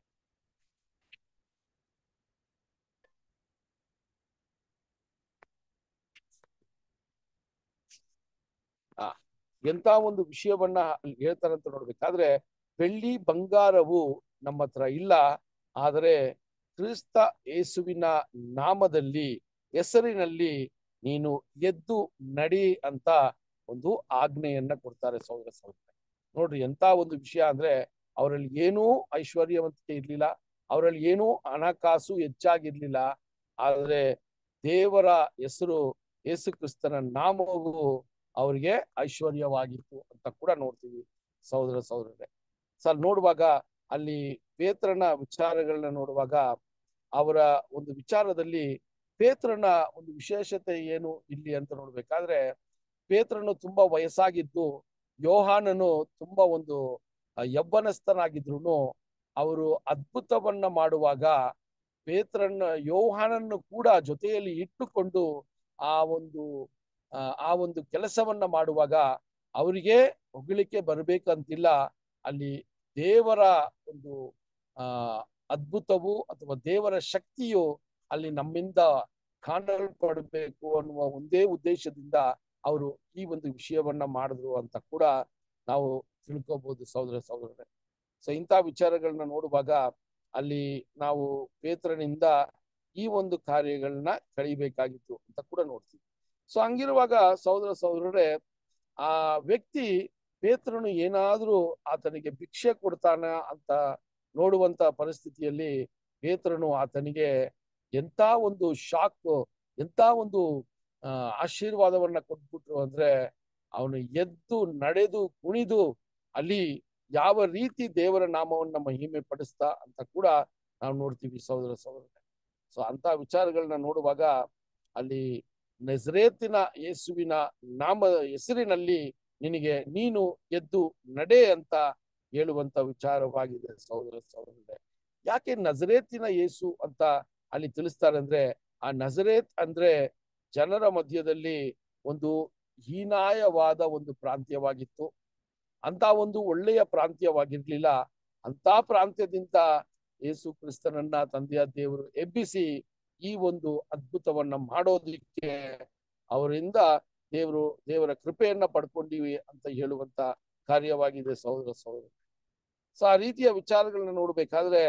ಆ ಎಂತ ಒಂದು ವಿಷಯವನ್ನ ಅಲ್ಲಿ ಹೇಳ್ತಾರೆ ಅಂತ ನೋಡ್ಬೇಕಾದ್ರೆ ಬೆಳ್ಳಿ ಬಂಗಾರವು ನಮ್ಮ ಹತ್ರ ಇಲ್ಲ ಆದರೆ ಕ್ರಿಸ್ತ ಯೇಸುವಿನ ನಾಮದಲ್ಲಿ ಹೆಸರಿನಲ್ಲಿ ನೀನು ಎದ್ದು ನಡಿ ಅಂತ ಒಂದು ಆಜ್ಞೆಯನ್ನ ಕೊಡ್ತಾರೆ ಸಹೋದರ ಸಹೋದರ ನೋಡ್ರಿ ಎಂತ ಒಂದು ವಿಷಯ ಅಂದ್ರೆ ಅವರಲ್ಲಿ ಏನೂ ಐಶ್ವರ್ಯವಂತಿಕೆ ಇರ್ಲಿಲ್ಲ ಅವರಲ್ಲಿ ಏನೂ ಹಣಕಾಸು ಹೆಚ್ಚಾಗಿರ್ಲಿಲ್ಲ ಆದ್ರೆ ದೇವರ ಹೆಸರು ಯೇಸು ಕ್ರಿಸ್ತನ ನಾಮವು ಅವರಿಗೆ ಐಶ್ವರ್ಯವಾಗಿತ್ತು ಅಂತ ಕೂಡ ನೋಡ್ತೀವಿ ಸಹೋದರ ಸಹೋದರರೇ ಸೊ ಅಲ್ಲಿ ನೋಡುವಾಗ ಅಲ್ಲಿ ಪೇತ್ರನ ವಿಚಾರಗಳನ್ನ ನೋಡುವಾಗ ಅವರ ಒಂದು ವಿಚಾರದಲ್ಲಿ ಪೇತ್ರನ ಒಂದು ವಿಶೇಷತೆ ಏನು ಇಲ್ಲಿ ಅಂತ ನೋಡ್ಬೇಕಾದ್ರೆ ಪೇತ್ರನು ತುಂಬಾ ವಯಸ್ಸಾಗಿದ್ದು ಯೋಹಾನನು ತುಂಬಾ ಒಂದು ಆ, ಯೌವನಸ್ಥನಾಗಿದ್ರು ಅವರು ಅದ್ಭುತವನ್ನ ಮಾಡುವಾಗ ಪೇತ್ರನ ಯೋಹಾನನ್ನು ಕೂಡ ಜೊತೆಯಲ್ಲಿ ಇಟ್ಟುಕೊಂಡು ಆ ಒಂದು ಆ, ಆ ಒಂದು ಕೆಲಸವನ್ನ ಮಾಡುವಾಗ ಅವರಿಗೆ ಹೊಗಳಿಕೆ ಬರ್ಬೇಕಂತಿಲ್ಲ ಅಲ್ಲಿ ದೇವರ ಒಂದು ಆ ಅದ್ಭುತವು ಅಥವಾ ದೇವರ ಶಕ್ತಿಯು ಅಲ್ಲಿ ನಮ್ಮಿಂದ ಕಾಣಲ್ಪಡಬೇಕು ಅನ್ನುವ ಒಂದೇ ಉದ್ದೇಶದಿಂದ ಅವರು ಈ ಒಂದು ವಿಷಯವನ್ನ ಮಾಡಿದ್ರು ಅಂತ ಕೂಡ ನಾವು ತಿಳ್ಕೊಬಹುದು ಸಹೋದರ ಸಹೋದರರೇ ಸೊ ಇಂಥ ವಿಚಾರಗಳನ್ನ ನೋಡುವಾಗ ಅಲ್ಲಿ ನಾವು ಪೇತ್ರನಿಂದ ಈ ಒಂದು ಕಾರ್ಯಗಳನ್ನ ಕಳಿಬೇಕಾಗಿತ್ತು ಅಂತ ಕೂಡ ನೋಡ್ತೀವಿ ಸೊ ಹಂಗಿರುವಾಗ ಸಹೋದರ ಸಹೋದರರೇ ಆ ವ್ಯಕ್ತಿ ಪೇತ್ರನು ಏನಾದ್ರೂ ಆತನಿಗೆ ಭಿಕ್ಷೆ ಕೊಡ್ತಾನ ಅಂತ ನೋಡುವಂತ ಪರಿಸ್ಥಿತಿಯಲ್ಲಿ ಪೇತ್ರನು ಆತನಿಗೆ ಎಂತ ಒಂದು ಶಾಕ್ ಎಂತ ಒಂದು ಆ ಆಶೀರ್ವಾದವನ್ನ ಕೊಟ್ಬಿಟ್ರು ಅಂದ್ರೆ ಅವನು ಎದ್ದು ನಡೆದು ಕುಣಿದು ಅಲ್ಲಿ ಯಾವ ರೀತಿ ದೇವರ ನಾಮವನ್ನ ಮಹಿಮೆ ಪಡಿಸ್ತಾ ಅಂತ ಕೂಡ ನಾವು ನೋಡ್ತೀವಿ ಸಹೋದರ ಸಹೋದರ ಸೊ ಅಂತ ವಿಚಾರಗಳನ್ನ ನೋಡುವಾಗ ಅಲ್ಲಿ ನಜರೇತಿನ ಯೇಸುವಿನ ನಾಮ ಹೆಸರಿನಲ್ಲಿ ನಿನಗೆ ನೀನು ಎದ್ದು ನಡೆ ಅಂತ ಹೇಳುವಂತ ವಿಚಾರವಾಗಿದೆ ಸಹೋದರ ಸಹೋದರರೇ ಯಾಕೆ ನಜರೇತಿನ ಯೇಸು ಅಂತ ಅಲ್ಲಿ ತಿಳಿಸ್ತಾರೆ ಅಂದ್ರೆ ಆ ನಜರೇತ್ ಅಂದ್ರೆ ಜನರ ಮಧ್ಯದಲ್ಲಿ ಒಂದು ಹೀನಾಯವಾದ ಒಂದು ಪ್ರಾಂತ್ಯವಾಗಿತ್ತು ಅಂತ ಒಂದು ಒಳ್ಳೆಯ ಪ್ರಾಂತ್ಯವಾಗಿರ್ಲಿಲ್ಲ ಅಂತ ಪ್ರಾಂತ್ಯದಿಂದ ಯೇಸು ಕ್ರಿಸ್ತನನ್ನ ತಂದೆಯ ದೇವರು ಎಬ್ಬಿಸಿ ಈ ಒಂದು ಅದ್ಭುತವನ್ನ ಮಾಡೋದಿಕ್ಕೆ ಅವರಿಂದ ದೇವರು ದೇವರ ಕೃಪೆಯನ್ನ ಪಡ್ಕೊಂಡಿವಿ ಅಂತ ಹೇಳುವಂತ ಕಾರ್ಯವಾಗಿದೆ ಸಹೋದರ ಸಹೋದರ ಸೊ ಆ ರೀತಿಯ ವಿಚಾರಗಳನ್ನ ನೋಡ್ಬೇಕಾದ್ರೆ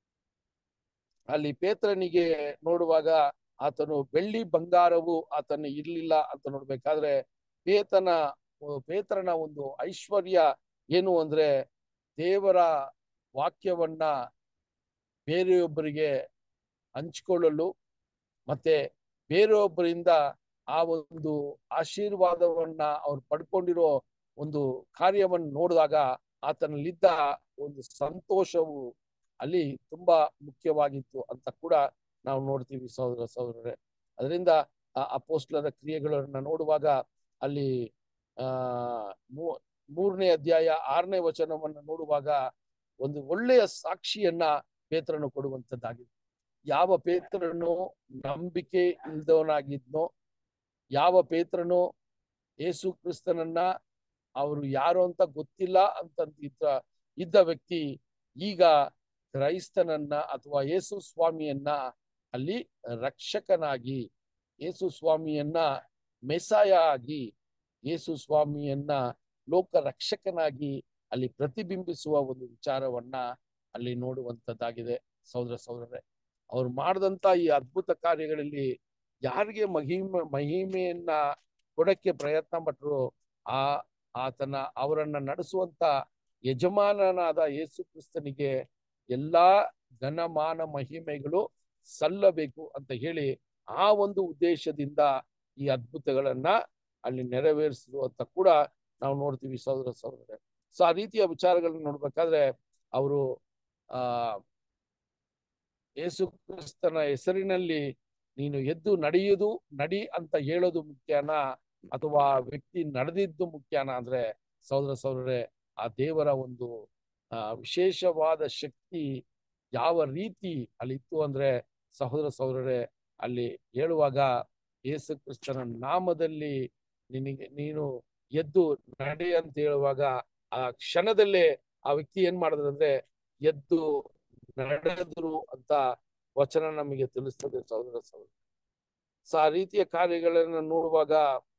ಅಲ್ಲಿ ಪೇತ್ರನಿಗೆ ನೋಡುವಾಗ ಆತನು ಬೆಳ್ಳಿ ಬಂಗಾರವು ಆತನ ಇರ್ಲಿಲ್ಲ ಅಂತ ನೋಡ್ಬೇಕಾದ್ರೆ ಪೇತನ ಪೇತ್ರನ ಒಂದು ಐಶ್ವರ್ಯ ಏನು ಅಂದ್ರೆ ದೇವರ ವಾಕ್ಯವನ್ನ ಬೇರೆಯೊಬ್ಬರಿಗೆ ಹಂಚಿಕೊಳ್ಳಲು ಮತ್ತೆ ಬೇರೆಯೊಬ್ಬರಿಂದ ಆ ಒಂದು ಆಶೀರ್ವಾದವನ್ನ ಅವ್ರು ಪಡ್ಕೊಂಡಿರೋ ಒಂದು ಕಾರ್ಯವನ್ನು ನೋಡಿದಾಗ ಆತನಲ್ಲಿದ್ದ ಒಂದು ಸಂತೋಷವು ಅಲ್ಲಿ ತುಂಬಾ ಮುಖ್ಯವಾಗಿತ್ತು ಅಂತ ಕೂಡ ನಾವು ನೋಡ್ತೀವಿ ಸಹೋದರ ಸಹೋದರರೇ ಅದರಿಂದ ಆ ಅಪೋಸ್ಲರ ಕ್ರಿಯೆಗಳನ್ನ ನೋಡುವಾಗ ಅಲ್ಲಿ ಆ ಮೂರನೇ ಅಧ್ಯಾಯ ಆರನೇ ವಚನವನ್ನ ನೋಡುವಾಗ ಒಂದು ಒಳ್ಳೆಯ ಸಾಕ್ಷಿಯನ್ನ ಪೇತ್ರನು ಕೊಡುವಂತದ್ದಾಗಿದೆ ಯಾವ ಪೇತ್ರನು ನಂಬಿಕೆ ಇಲ್ದವನಾಗಿದ್ನೋ ಯಾವ ಪೇತ್ರನು ಯೇಸು ಕ್ರಿಸ್ತನನ್ನ ಅವರು ಯಾರು ಅಂತ ಗೊತ್ತಿಲ್ಲ ಅಂತ ಇದ್ದ ಇದ್ದ ವ್ಯಕ್ತಿ ಈಗ ಕ್ರೈಸ್ತನನ್ನ ಅಥವಾ ಯೇಸು ಸ್ವಾಮಿಯನ್ನ ಅಲ್ಲಿ ರಕ್ಷಕನಾಗಿ ಯೇಸು ಸ್ವಾಮಿಯನ್ನ ಮೆಸಾಯ ಆಗಿ ಯೇಸು ಸ್ವಾಮಿಯನ್ನ ಲೋಕ ರಕ್ಷಕನಾಗಿ ಅಲ್ಲಿ ಪ್ರತಿಬಿಂಬಿಸುವ ಒಂದು ವಿಚಾರವನ್ನ ಅಲ್ಲಿ ನೋಡುವಂತದ್ದಾಗಿದೆ ಸಹೋದರ ಸಹೋದರರೇ ಅವ್ರು ಮಾಡಿದಂತ ಈ ಅದ್ಭುತ ಕಾರ್ಯಗಳಲ್ಲಿ ಯಾರಿಗೆ ಮಹಿಮೆ ಮಹಿಮೆಯನ್ನ ಕೊಡಕ್ಕೆ ಪ್ರಯತ್ನ ಪಟ್ಟರು ಆ ಆತನ ಅವರನ್ನ ನಡೆಸುವಂತ ಯಜಮಾನನಾದ ಯೇಸು ಕ್ರಿಸ್ತನಿಗೆ ಎಲ್ಲಾ ಘನಮಾನ ಮಹಿಮೆಗಳು ಸಲ್ಲಬೇಕು ಅಂತ ಹೇಳಿ ಆ ಒಂದು ಉದ್ದೇಶದಿಂದ ಈ ಅದ್ಭುತಗಳನ್ನ ಅಲ್ಲಿ ನೆರವೇರಿಸಿದ್ರು ಅಂತ ಕೂಡ ನಾವು ನೋಡ್ತೀವಿ ಸಹೋದರ ಸಹೋದರ ಸೊ ಆ ರೀತಿಯ ವಿಚಾರಗಳನ್ನ ನೋಡ್ಬೇಕಾದ್ರೆ ಅವರು ಆ ಯೇಸು ಕ್ರಿಸ್ತನ ಹೆಸರಿನಲ್ಲಿ ನೀನು ಎದ್ದು ನಡೆಯುವುದು ನಡಿ ಅಂತ ಹೇಳೋದು ಮುಖ್ಯನ ಅಥವಾ ವ್ಯಕ್ತಿ ನಡೆದಿದ್ದು ಮುಖ್ಯನ ಅಂದ್ರೆ ಸಹೋದರ ಸಹೋದರರೇ ಆ ದೇವರ ಒಂದು ಆ ವಿಶೇಷವಾದ ಶಕ್ತಿ ಯಾವ ರೀತಿ ಅಲ್ಲಿ ಇತ್ತು ಅಂದ್ರೆ ಸಹೋದರ ಸಹೋದರರೇ ಅಲ್ಲಿ ಹೇಳುವಾಗ ಯೇಸು ಕ್ರಿಸ್ತನ ನಾಮದಲ್ಲಿ ನಿನಗೆ ನೀನು ಎದ್ದು ನಡೆ ಅಂತ ಹೇಳುವಾಗ ಆ ಕ್ಷಣದಲ್ಲೇ ಆ ವ್ಯಕ್ತಿ ಏನ್ ಮಾಡಿದ್ರು ಅಂದ್ರೆ ಎದ್ದು ನಡೆದ್ರು ಅಂತ ವಚನ ನಮಗೆ ತಿಳಿಸ್ತದೆ ಸಹೋದರ ಸಹೋದರ ಸೊ ಆ ರೀತಿಯ ಕಾರ್ಯಗಳನ್ನ ನೋಡುವಾಗ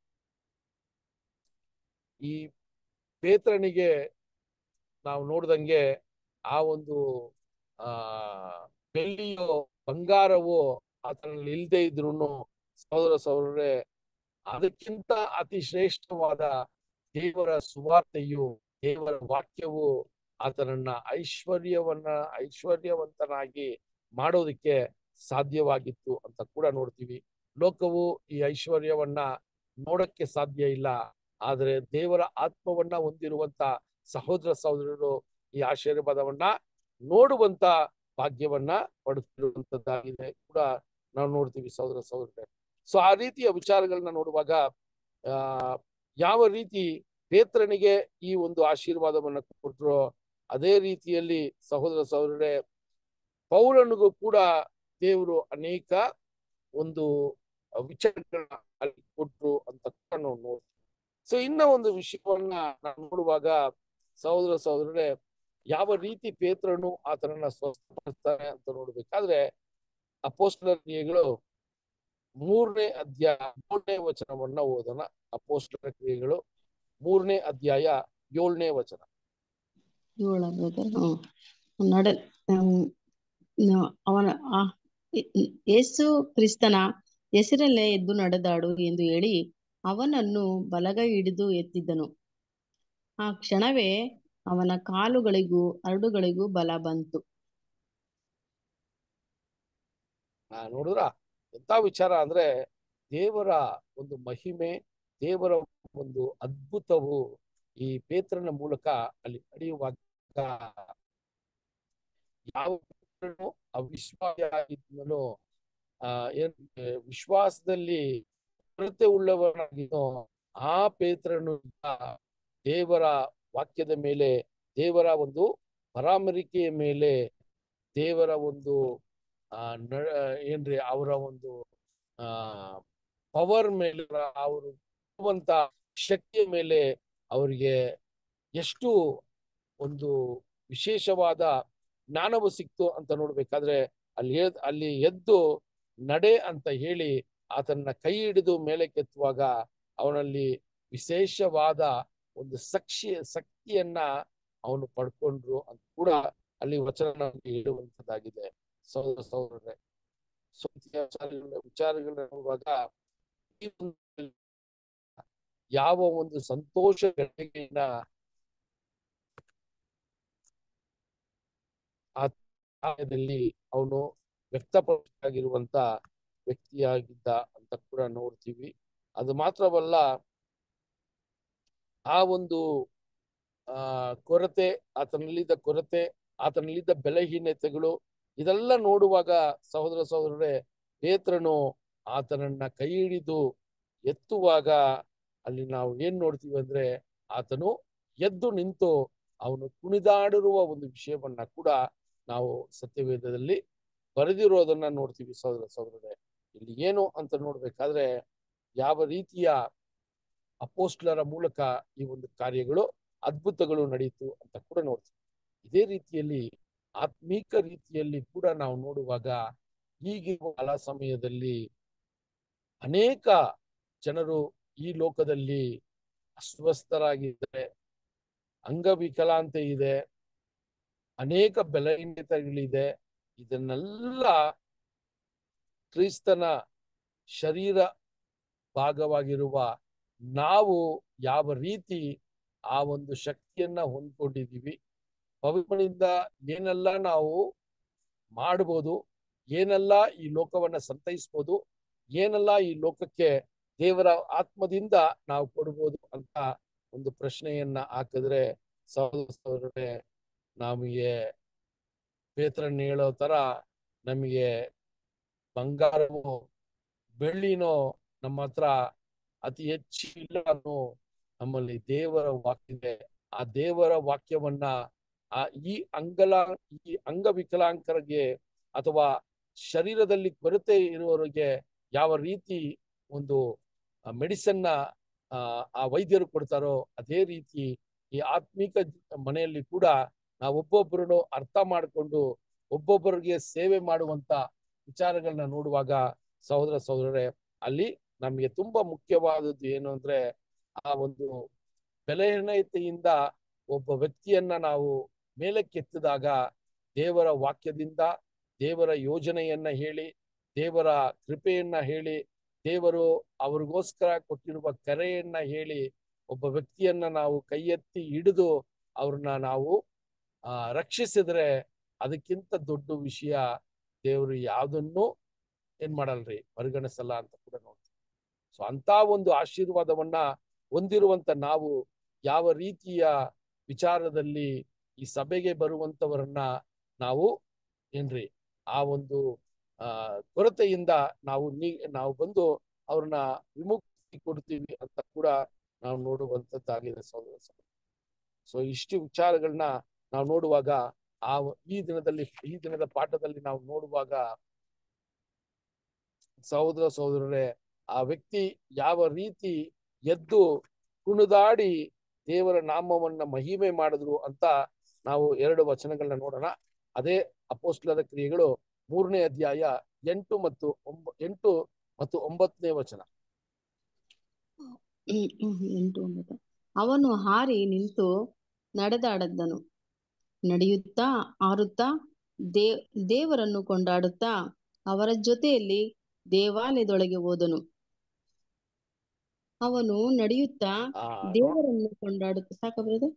ಈ ಪೇತ್ರನಿಗೆ ನಾವು ನೋಡ್ದಂಗೆ ಆ ಒಂದು ಆ ಬೆಳ್ಳಿಯೋ ಬಂಗಾರವೋ ಆತನಲ್ಲಿ ಇಲ್ಲದೆ ಇದ್ರು ಸಹೋದರ ಸಹೋದರರೇ ಅದಕ್ಕಿಂತ ಅತಿ ಶ್ರೇಷ್ಠವಾದ ದೇವರ ಸುವಾರ್ತೆಯು ದೇವರ ವಾಕ್ಯವು ಆತನನ್ನ ಐಶ್ವರ್ಯವನ್ನ ಐಶ್ವರ್ಯವಂತನಾಗಿ ಮಾಡೋದಕ್ಕೆ ಸಾಧ್ಯವಾಗಿತ್ತು ಅಂತ ಕೂಡ ನೋಡ್ತೀವಿ ಲೋಕವು ಈ ಐಶ್ವರ್ಯವನ್ನ ನೋಡಕ್ಕೆ ಸಾಧ್ಯ ಇಲ್ಲ ಆದರೆ ದೇವರ ಆತ್ಮವನ್ನ ಹೊಂದಿರುವಂತ ಸಹೋದರ ಸಹೋದರರು ಈ ಆಶೀರ್ವಾದವನ್ನ ನೋಡುವಂತ ಭಾಗ್ಯವನ್ನ ಪಡೆದಿರುವಂತದ್ದಾಗಿದೆ ಕೂಡ ನಾವು ನೋಡ್ತೀವಿ ಸಹೋದರ ಸಹೋದರರೇ ಸೊ ಆ ರೀತಿಯ ವಿಚಾರಗಳನ್ನ ನೋಡುವಾಗ ಆ ಯಾವ ರೀತಿ ಪೇತ್ರನಿಗೆ ಈ ಒಂದು ಆಶೀರ್ವಾದವನ್ನ ಕೊಟ್ಟರು ಅದೇ ರೀತಿಯಲ್ಲಿ ಸಹೋದರ ಸಹೋದರರೇ ಪೌರನಿಗೂ ಕೂಡ ದೇವರು ಅನೇಕ ಒಂದು ವಿಚಾರಗಳನ್ನ ಅಲ್ಲಿ ಕೊಟ್ರು ಅಂತ ಕೂಡ ನಾವು ನೋಡ್ತೀವಿ ಸೊ ಇನ್ನ ಒಂದು ವಿಷಯವನ್ನ ನಾವು ನೋಡುವಾಗ ಸಹೋದರ ಸಹೋದರರೇ ಯಾವ ರೀತಿ ಪೇತ್ರನು ಆತನನ್ನ ಸ್ವಸ್ಥಪಡಿಸ್ತಾನೆ ಅಂತ ನೋಡ್ಬೇಕಾದ್ರೆ ಅಪೋಸ್ಟಲ ಕ್ರಿಯೆಗಳು ಮೂರನೇ ಅಧ್ಯಾಯ ಏಳನೇ ವಚನವನ್ನ ಓದೋಣ ಅಪೋಸ್ಟಲ ಕ್ರಿಯೆಗಳು ಮೂರನೇ ಅಧ್ಯಾಯ ಏಳನೇ ವಚನ ಏಳ ಬ್ರದರ್ ಹ್ಮ್ ನಡ ಹ್ಮ್, ನ- ಅವನ ಆ ಇ- ಇ- ಯೇಸು ಕ್ರಿಸ್ತನ ಹೆಸರಲ್ಲೇ ಎದ್ದು ನಡೆದಾಡು ಎಂದು ಹೇಳಿ ಅವನನ್ನು ಬಲಗೈ ಹಿಡಿದು ಎತ್ತಿದ್ದನು ಆ ಕ್ಷಣವೇ ಅವನ ಕಾಲುಗಳಿಗೂ ಹರಡುಗಳಿಗೂ ಬಲ ಬಂತು ಆ ನೋಡಿದ್ರ ಎಂತ ವಿಚಾರ ಅಂದ್ರೆ ದೇವರ ಒಂದು ಮಹಿಮೆ ದೇವರ ಒಂದು ಅದ್ಭುತವು ಈ ಪೇತ್ರನ ಮೂಲಕ ಅಲ್ಲಿ ನಡೆಯುವಾಗ ಯಾವ ಪೇತ್ರನು ಅವಿಶ್ವಾಸಿಯಾಗಿದ್ದನೋ ಆ ಏನ್ ವಿಶ್ವಾಸದಲ್ಲಿ ಕೊರತೆ ಉಳ್ಳವನಾಗಿದ್ದೋ ಆ ಪೇತ್ರನು ದೇವರ ವಾಕ್ಯದ ಮೇಲೆ ದೇವರ ಒಂದು ಪರಾಮರಿಕೆಯ ಮೇಲೆ ದೇವರ ಒಂದು ಆ ನ ಏನ್ರಿ ಅವರ ಒಂದು ಆ ಪವರ್ ಮೇಲೆ ಅವರು ಇರುವಂತ ಶಕ್ತಿಯ ಮೇಲೆ ಅವರಿಗೆ ಎಷ್ಟು ಒಂದು ವಿಶೇಷವಾದ ಜ್ಞಾನವು ಸಿಕ್ತು ಅಂತ ನೋಡ್ಬೇಕಾದ್ರೆ ಅಲ್ಲಿ ಎದ್- ಅಲ್ಲಿ ಎದ್ದು ನಡೆ ಅಂತ ಹೇಳಿ ಆತನ ಕೈ ಹಿಡಿದು ಮೇಲೆ ಕೆತ್ತುವಾಗ ಅವನಲ್ಲಿ ವಿಶೇಷವಾದ ಒಂದು ಸಕ್ಷಿ ಶಕ್ತಿಯನ್ನ ಅವನು ಪಡ್ಕೊಂಡ್ರು ಅಂತ ಕೂಡ ಅಲ್ಲಿ ವಚನ ನಮಗೆ ಹೇಳುವಂತದ್ದಾಗಿದೆ ಸಹೋದರ ಸಹೋದರರೇ ಸೊ ವಿಚಾರಗಳನ್ನ ವಿಚಾರಗಳನ್ನ ನೋಡುವಾಗ ಈ ಒಂದು ಯಾವ ಒಂದು ಸಂತೋಷ ಗಳಿಗೆಯನ್ನ ಆ ಸಮಯದಲ್ಲಿ ಅವನು ವ್ಯಕ್ತಪಡಿಸಿರುವಂತ ವ್ಯಕ್ತಿಯಾಗಿದ್ದ ಅಂತ ಕೂಡ ನೋಡ್ತೀವಿ ಅದು ಮಾತ್ರವಲ್ಲ ಆ ಒಂದು ಆ ಕೊರತೆ ಆತನಲ್ಲಿದ್ದ ಕೊರತೆ ಆತನಲ್ಲಿದ್ದ ಬಲಹೀನತೆಗಳು ಇದೆಲ್ಲ ನೋಡುವಾಗ ಸಹೋದರ ಸಹೋದರರೇ ಪೇತ್ರನು ಆತನನ್ನ ಕೈ ಹಿಡಿದು ಎತ್ತುವಾಗ ಅಲ್ಲಿ ನಾವು ಏನ್ ನೋಡ್ತೀವಿ ಅಂದ್ರೆ ಆತನು ಎದ್ದು ನಿಂತು ಅವನು ಕುಣಿದಾಡಿರುವ ಒಂದು ವಿಷಯವನ್ನ ಕೂಡ ನಾವು ಸತ್ಯವೇದದಲ್ಲಿ ಬರೆದಿರೋದನ್ನ ನೋಡ್ತೀವಿ ಸಹೋದರ ಸಹೋದರರೇ ಇಲ್ಲಿ ಏನು ಅಂತ ನೋಡ್ಬೇಕಾದ್ರೆ ಯಾವ ರೀತಿಯ ಅಪೋಸ್ಟ್ಲರ ಮೂಲಕ ಈ ಒಂದು ಕಾರ್ಯಗಳು ಅದ್ಭುತಗಳು ನಡೆಯಿತು ಅಂತ ಕೂಡ ನೋಡ್ತೀವಿ ಇದೇ ರೀತಿಯಲ್ಲಿ ಆತ್ಮೀಕ ರೀತಿಯಲ್ಲಿ ಕೂಡ ನಾವು ನೋಡುವಾಗ ಈಗಿರುವ ಕಾಲ ಸಮಯದಲ್ಲಿ ಅನೇಕ ಜನರು ಈ ಲೋಕದಲ್ಲಿ ಅಸ್ವಸ್ಥರಾಗಿದ್ದಾರೆ ಅಂಗವಿಕಲಾಂತೆ ಇದೆ ಅನೇಕ ಬಲಹೀನತೆಗಳಿದೆ ಇದನ್ನೆಲ್ಲ ಕ್ರಿಸ್ತನ ಶರೀರ ಭಾಗವಾಗಿರುವ ನಾವು ಯಾವ ರೀತಿ ಆ ಒಂದು ಶಕ್ತಿಯನ್ನ ಹೊಂದ್ಕೊಂಡಿದೀವಿ ಪವಿತ್ರನಿಂದ ಏನೆಲ್ಲ ನಾವು ಮಾಡ್ಬೋದು ಏನೆಲ್ಲ ಈ ಲೋಕವನ್ನ ಸಂತೈಸ್ಬೋದು ಏನೆಲ್ಲ ಈ ಲೋಕಕ್ಕೆ ದೇವರ ಆತ್ಮದಿಂದ ನಾವು ಕೊಡ್ಬೋದು ಅಂತ ಒಂದು ಪ್ರಶ್ನೆಯನ್ನ ಹಾಕಿದ್ರೆ ಸಹೋದರ ಸಹೋದರರೇ ನಮಗೆ ಪೇತ್ರನ್ ಹೇಳೋ ತರ ನಮಗೆ ಬಂಗಾರವೋ ಬೆಳ್ಳಿನೋ ನಮ್ಮ ಹತ್ರ ಅತಿ ಹೆಚ್ಚು ಇಲ್ಲ ಅನ್ನೋ ನಮ್ಮಲ್ಲಿ ದೇವರ ವಾಕ್ಯ ಇದೆ ಆ ದೇವರ ವಾಕ್ಯವನ್ನ ಆ ಈ ಅಂಗಲ ಈ ಅಂಗವಿಕಲಾಂಕರಿಗೆ ಅಥವಾ ಶರೀರದಲ್ಲಿ ಕೊರತೆ ಇರುವವರಿಗೆ ಯಾವ ರೀತಿ ಒಂದು ಮೆಡಿಸನ್ನ ಆ ಆ ವೈದ್ಯರು ಕೊಡ್ತಾರೋ ಅದೇ ರೀತಿ ಈ ಆತ್ಮಿಕ ಮನೆಯಲ್ಲಿ ಕೂಡ ನಾವು ಒಬ್ಬೊಬ್ಬರನ್ನು ಅರ್ಥ ಮಾಡಿಕೊಂಡು ಒಬ್ಬೊಬ್ಬರಿಗೆ ಸೇವೆ ಮಾಡುವಂತ ವಿಚಾರಗಳನ್ನ ನೋಡುವಾಗ ಸಹೋದರ ಸಹೋದರರೇ ಅಲ್ಲಿ ನಮಗೆ ತುಂಬಾ ಮುಖ್ಯವಾದದ್ದು ಏನು ಅಂದ್ರೆ ಆ ಒಂದು ಬೆಲೆಹೀನತೆಯಿಂದ ಒಬ್ಬ ವ್ಯಕ್ತಿಯನ್ನ ನಾವು ಮೇಲಕ್ಕೆತ್ತಿದಾಗ ದೇವರ ವಾಕ್ಯದಿಂದ ದೇವರ ಯೋಜನೆಯನ್ನ ಹೇಳಿ ದೇವರ ಕೃಪೆಯನ್ನ ಹೇಳಿ ದೇವರು ಅವ್ರಿಗೋಸ್ಕರ ಕೊಟ್ಟಿರುವ ಕರೆಯನ್ನ ಹೇಳಿ ಒಬ್ಬ ವ್ಯಕ್ತಿಯನ್ನ ನಾವು ಕೈ ಎತ್ತಿ ಹಿಡಿದು ಅವ್ರನ್ನ ನಾವು ಆ ರಕ್ಷಿಸಿದ್ರೆ ಅದಕ್ಕಿಂತ ದೊಡ್ಡ ವಿಷಯ ದೇವರು ಯಾವ್ದನ್ನು ಏನ್ ಮಾಡಲ್ರಿ ಪರಿಗಣಿಸಲ್ಲ ಅಂತ ಕೂಡ ನೋಡ್ತೀವಿ ಸೊ ಅಂತ ಒಂದು ಆಶೀರ್ವಾದವನ್ನ ಹೊಂದಿರುವಂತ ನಾವು ಯಾವ ರೀತಿಯ ವಿಚಾರದಲ್ಲಿ ಈ ಸಭೆಗೆ ಬರುವಂತವರನ್ನ ನಾವು ಏನ್ರಿ ಆ ಒಂದು ಆ ಕೊರತೆಯಿಂದ ನಾವು ನೀ ನಾವು ಬಂದು ಅವ್ರನ್ನ ವಿಮುಕ್ತಿ ಕೊಡ್ತೀವಿ ಅಂತ ಕೂಡ ನಾವು ನೋಡುವಂತದ್ದಾಗಿದೆ ಸಹೋದರ ಸಹೋದರಿ ಸೊ ಇಷ್ಟು ವಿಚಾರಗಳನ್ನ ನಾವು ನೋಡುವಾಗ ಆ ಈ ದಿನದಲ್ಲಿ ಈ ದಿನದ ಪಾಠದಲ್ಲಿ ನಾವು ನೋಡುವಾಗ ಸಹೋದರ ಸಹೋದರರೇ ಆ ವ್ಯಕ್ತಿ ಯಾವ ರೀತಿ ಎದ್ದು ಕುಣಿದಾಡಿ ದೇವರ ನಾಮವನ್ನ ಮಹಿಮೆ ಮಾಡಿದ್ರು ಅಂತ ನಾವು ಎರಡು ವಚನಗಳನ್ನ ನೋಡೋಣ ಅದೇ ಅಪೋಸ್ಲದ ಕ್ರಿಯೆಗಳು ಮೂರನೇ ಅಧ್ಯಾಯ ಎಂಟು ಮತ್ತು ಒಂಬ ಎಂಟು ಮತ್ತು ಒಂಬತ್ತನೇ ವಚನ ಹ್ಮ್, ಹ್ಮ್, ಎಂಟು ಒಂಬತ್ತು ಅವನು ಹಾರಿ ನಿಂತು ನಡೆದಾಡದ್ದನು ನಡೆಯುತ್ತಾ ಆರುತ್ತಾ ದೇ ದೇವರನ್ನು ಕೊಂಡಾಡುತ್ತಾ ಅವರ ಜೊತೆಯಲ್ಲಿ ದೇವಾಲಯದೊಳಗೆ ಹೋದನು ಅವನು ನಡೆಯುತ್ತಾ ಆ ನೋ- ದೇವರನ್ನು ಕೊಂಡಾಡುತ್ತಾ ಸಾಕ ಬ್ರದರ್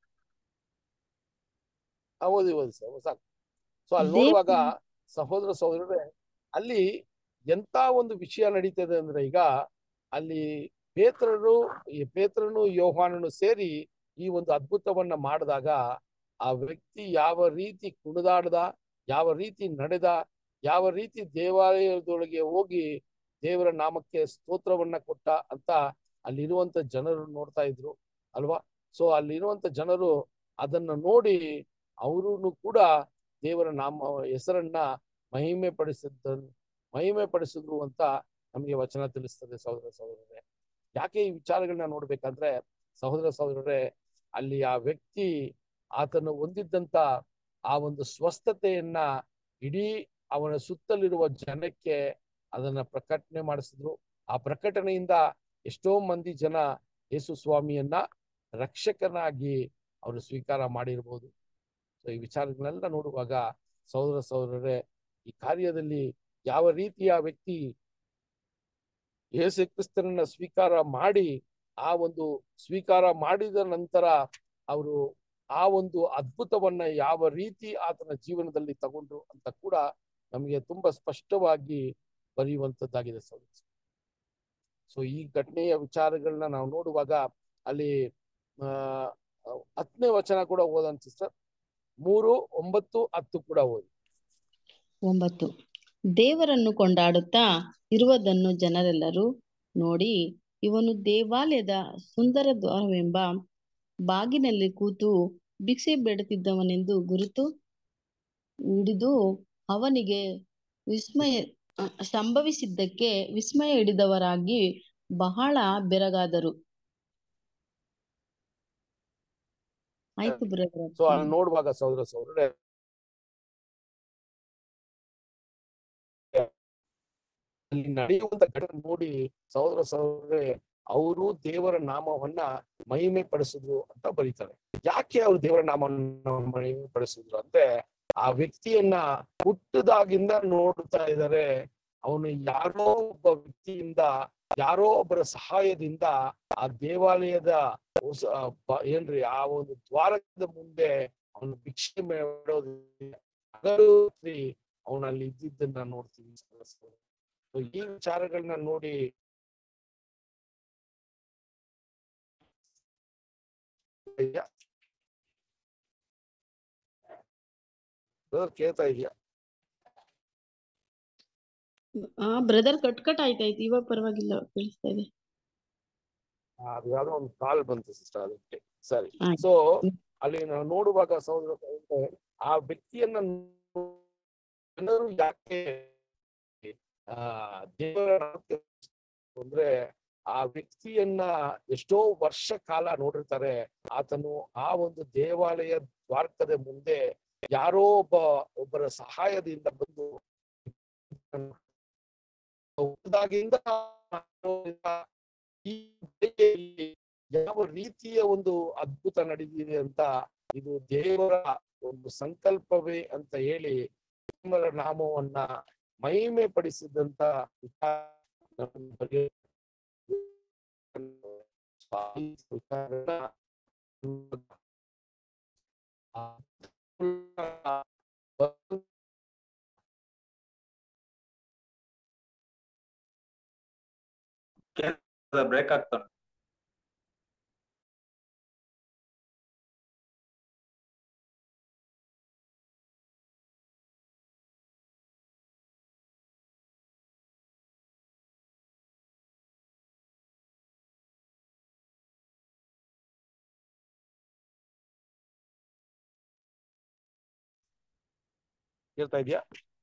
ಆ, ಓದಿ ಓದಿ ಸರ್ ಸಾಕು ಸೊ ಅಲ್ಲಿ ದೇವ ನೋಡುವಾಗ ಸಹೋದರ ಸಹೋದರರೇ ಅಲ್ಲಿ ಎಂತ ಒಂದು ವಿಷಯ ನಡೀತದೆ ಅಂದ್ರೆ ಈಗ ಅಲ್ಲಿ ಪೇತ್ರರು ಈ ಪೇತ್ರನು ಯೋಹಾನನು ಸೇರಿ ಈ ಒಂದು ಅದ್ಭುತವನ್ನ ಮಾಡಿದಾಗ ಆ ವ್ಯಕ್ತಿ ಯಾವ ರೀತಿ ಕುಣಿದಾಡ್ದ ಯಾವ ರೀತಿ ನಡೆದ ಯಾವ ರೀತಿ ದೇವಾಲಯದೊಳಗೆ ಹೋಗಿ ದೇವರ ನಾಮಕ್ಕೆ ಸ್ತೋತ್ರವನ್ನ ಕೊಟ್ಟ ಅಂತ ಅಲ್ಲಿರುವಂತ ಜನರು ನೋಡ್ತಾ ಇದ್ರು ಅಲ್ವಾ ಸೊ ಅಲ್ಲಿರುವಂತ ಜನರು ಅದನ್ನ ನೋಡಿ ಅವರು ಕೂಡ ದೇವರ ನಾಮ ಹೆಸರನ್ನ ಮಹಿಮೆ ಪಡಿಸಿದ್ದ ಮಹಿಮೆ ಪಡಿಸಿದ್ರು ಅಂತ ನಮಗೆ ವಚನ ತಿಳಿಸ್ತದೆ ಸಹೋದರ ಸಹೋದರರೇ ಯಾಕೆ ಈ ವಿಚಾರಗಳನ್ನ ನೋಡ್ಬೇಕಂದ್ರೆ ಸಹೋದರ ಸಹೋದರರೇ ಅಲ್ಲಿ ಆ ವ್ಯಕ್ತಿ ಆತನು ಹೊಂದಿದ್ದಂತ ಆ ಒಂದು ಸ್ವಸ್ಥತೆಯನ್ನ ಇಡೀ ಅವನ ಸುತ್ತಲಿರುವ ಜನಕ್ಕೆ ಅದನ್ನ ಪ್ರಕಟಣೆ ಮಾಡಿಸಿದ್ರು ಆ ಪ್ರಕಟಣೆಯಿಂದ ಎಷ್ಟೋ ಮಂದಿ ಜನ ಯೇಸು ಸ್ವಾಮಿಯನ್ನ ರಕ್ಷಕನಾಗಿ ಅವರು ಸ್ವೀಕಾರ ಮಾಡಿರ್ಬೋದು ಸೊ ಈ ವಿಚಾರಗಳನ್ನೆಲ್ಲ ನೋಡುವಾಗ ಸಹೋದರ ಸಹೋದರರೇ ಈ ಕಾರ್ಯದಲ್ಲಿ ಯಾವ ರೀತಿಯ ವ್ಯಕ್ತಿ ಯೇಸು ಕ್ರಿಸ್ತನನ್ನ ಸ್ವೀಕಾರ ಮಾಡಿ ಆ ಒಂದು ಸ್ವೀಕಾರ ಮಾಡಿದ ನಂತರ ಅವರು ಆ ಒಂದು ಅದ್ಭುತವನ್ನ ಯಾವ ರೀತಿ ಆತನ ಜೀವನದಲ್ಲಿ ತಗೊಂಡ್ರು ಅಂತ ಕೂಡ ನಮಗೆ ತುಂಬಾ ಸ್ಪಷ್ಟವಾಗಿ ಬರೆಯುವಂತದ್ದಾಗಿದೆ ಸಹೋದರ ಸೊ ಈ ಘಟನೆಯ ವಿಚಾರಗಳನ್ನ ನಾವು ನೋಡುವಾಗ ಅಲ್ಲಿ ಆ ಹತ್ತನೇ ವಚನ ಕೂಡ ಓದಂತ ಸರ್ ಮೂರು ಒಂಬತ್ತು ಹತ್ತು ಕೂಡ ಓದಿ ಒಂಬತ್ತು ದೇವರನ್ನು ಕೊಂಡಾಡುತ್ತಾ ಇರುವುದನ್ನು ಜನರೆಲ್ಲರೂ ನೋಡಿ ಇವನು ದೇವಾಲಯದ ಸುಂದರ ದ್ವಾರವೆಂಬ ಬಾಗಿನಲ್ಲಿ ಕೂತು ಭಿಕ್ಷೆ ಬೇಡುತ್ತಿದ್ದವನೆಂದು ಗುರುತು ಹಿಡಿದು ಅವನಿಗೆ ವಿಸ್ಮಯ ಅ, ಸಂಭವಿಸಿದ್ದಕ್ಕೆ ವಿಸ್ಮಯ ಹಿಡಿದವರಾಗಿ ಬಹಳ ಬೆರಗಾದರು ಆಯ್ತು ಬ್ರದರ್ ಸೊ ಅಲ್ಲಿ ನೋಡುವಾಗ ಸಹೋದರ ಸಹೋದರರೇ ಅಲ್ಲಿ ನಡೆಯುವಂತ ಘಟನೆ ನೋಡಿ ಸಹೋದರ ಸಹೋದರರೇ ಅವರು ದೇವರ ನಾಮವನ್ನ ಮಹಿಮೆ ಪಡಿಸಿದ್ರು ಅಂತ ಬರೀತಾರೆ ಯಾಕೆ ಅವರು ದೇವರ ನಾಮವನ್ನ ಮಹಿಮೆ ಪಡಿಸಿದ್ರು ಅಂದ್ರೆ ಆ ವ್ಯಕ್ತಿಯನ್ನ ಹುಟ್ಟದಾಗಿಂದ ನೋಡ್ತಾ ಇದ್ದಾರೆ ಅವನು ಯಾರೋ ಒಬ್ಬ ವ್ಯಕ್ತಿಯಿಂದ ಯಾರೋ ಒಬ್ಬರ ಸಹಾಯದಿಂದ ಆ ದೇವಾಲಯದ ಹೊಸ- ಬ- ಏನ್ರಿ ಆ ಒಂದು ದ್ವಾರದ ಮುಂದೆ ಅವನು ಭಿಕ್ಷೆ ಮಾಡೋದು ಹಗಲುರಾತ್ರಿ ಅವನಲ್ಲಿ ಇದ್ದಿದ್ದನ್ನ ನೋಡ್ತೀವಿ So ಈ ವಿಚಾರಗಳನ್ನ ನೋಡಿ ಇದೆಯಾ? Brother, ಕೇಳ್ತಾ ಇದೆಯಾ ಆ ಬ್ರದರ್ ಕಟ್ ಕಟ್ ಆಯ್ತಾಯ್ತು ಇವಾಗ ಪರವಾಗಿಲ್ಲ ಕೇಳಿಸ್ತಾ ಇದೆ ಅದು ಯಾವ್ದೋ ಒಂದು ಕಾಲ್ ಬಂತು ಸಿಸ್ಟರ್ ಅದಕ್ಕೆ ಸರಿ ಆಯ್ತು. ಸೊ ಅಲ್ಲಿ ನಾವು ನೋಡುವಾಗ ಸಹೋದರ ಸಹೋದರರೇ, ಆ ವ್ಯಕ್ತಿಯನ್ನ ಜನರು ಯಾಕೆ ಆ ದೇವರ ನಾಮಕ್ಕೆ ಅಂದ್ರೆ ಆ ವ್ಯಕ್ತಿಯನ್ನ ಎಷ್ಟೋ ವರ್ಷ ಕಾಲ ನೋಡಿರ್ತಾರೆ ಆತನು ಆ ಒಂದು ದೇವಾಲಯ ದ್ವಾರಕದ ಮುಂದೆ ಯಾರೋ ಒಬ್ಬ ಒಬ್ಬರ ಸಹಾಯದಿಂದ ಬಂದು ಹುಟ್ಟಿದಾಗಿಂದ ಈ ಬೆಳೆಯಲ್ಲಿ ಯಾವ ರೀತಿಯ ಒಂದು ಅದ್ಭುತ ನಡೆದಿದೆ ಅಂತ ಇದು ದೇವರ ಒಂದು ಸಂಕಲ್ಪವೇ ಅಂತ ಹೇಳಿ ದೇವರ ನಾಮವನ್ನ ಮಹಿಮೆ ಪಡಿಸಿದಂತ ವಿಚಾರ ನಮಗೆ ಬರೆಯ- ಈ ವಿಚಾರನ ಆ ಬ್ರೇಕ್ ಆಗ್ತಾ ಉಂಟು. ಕೇಳ್ತಾ ಇದೆಯಾ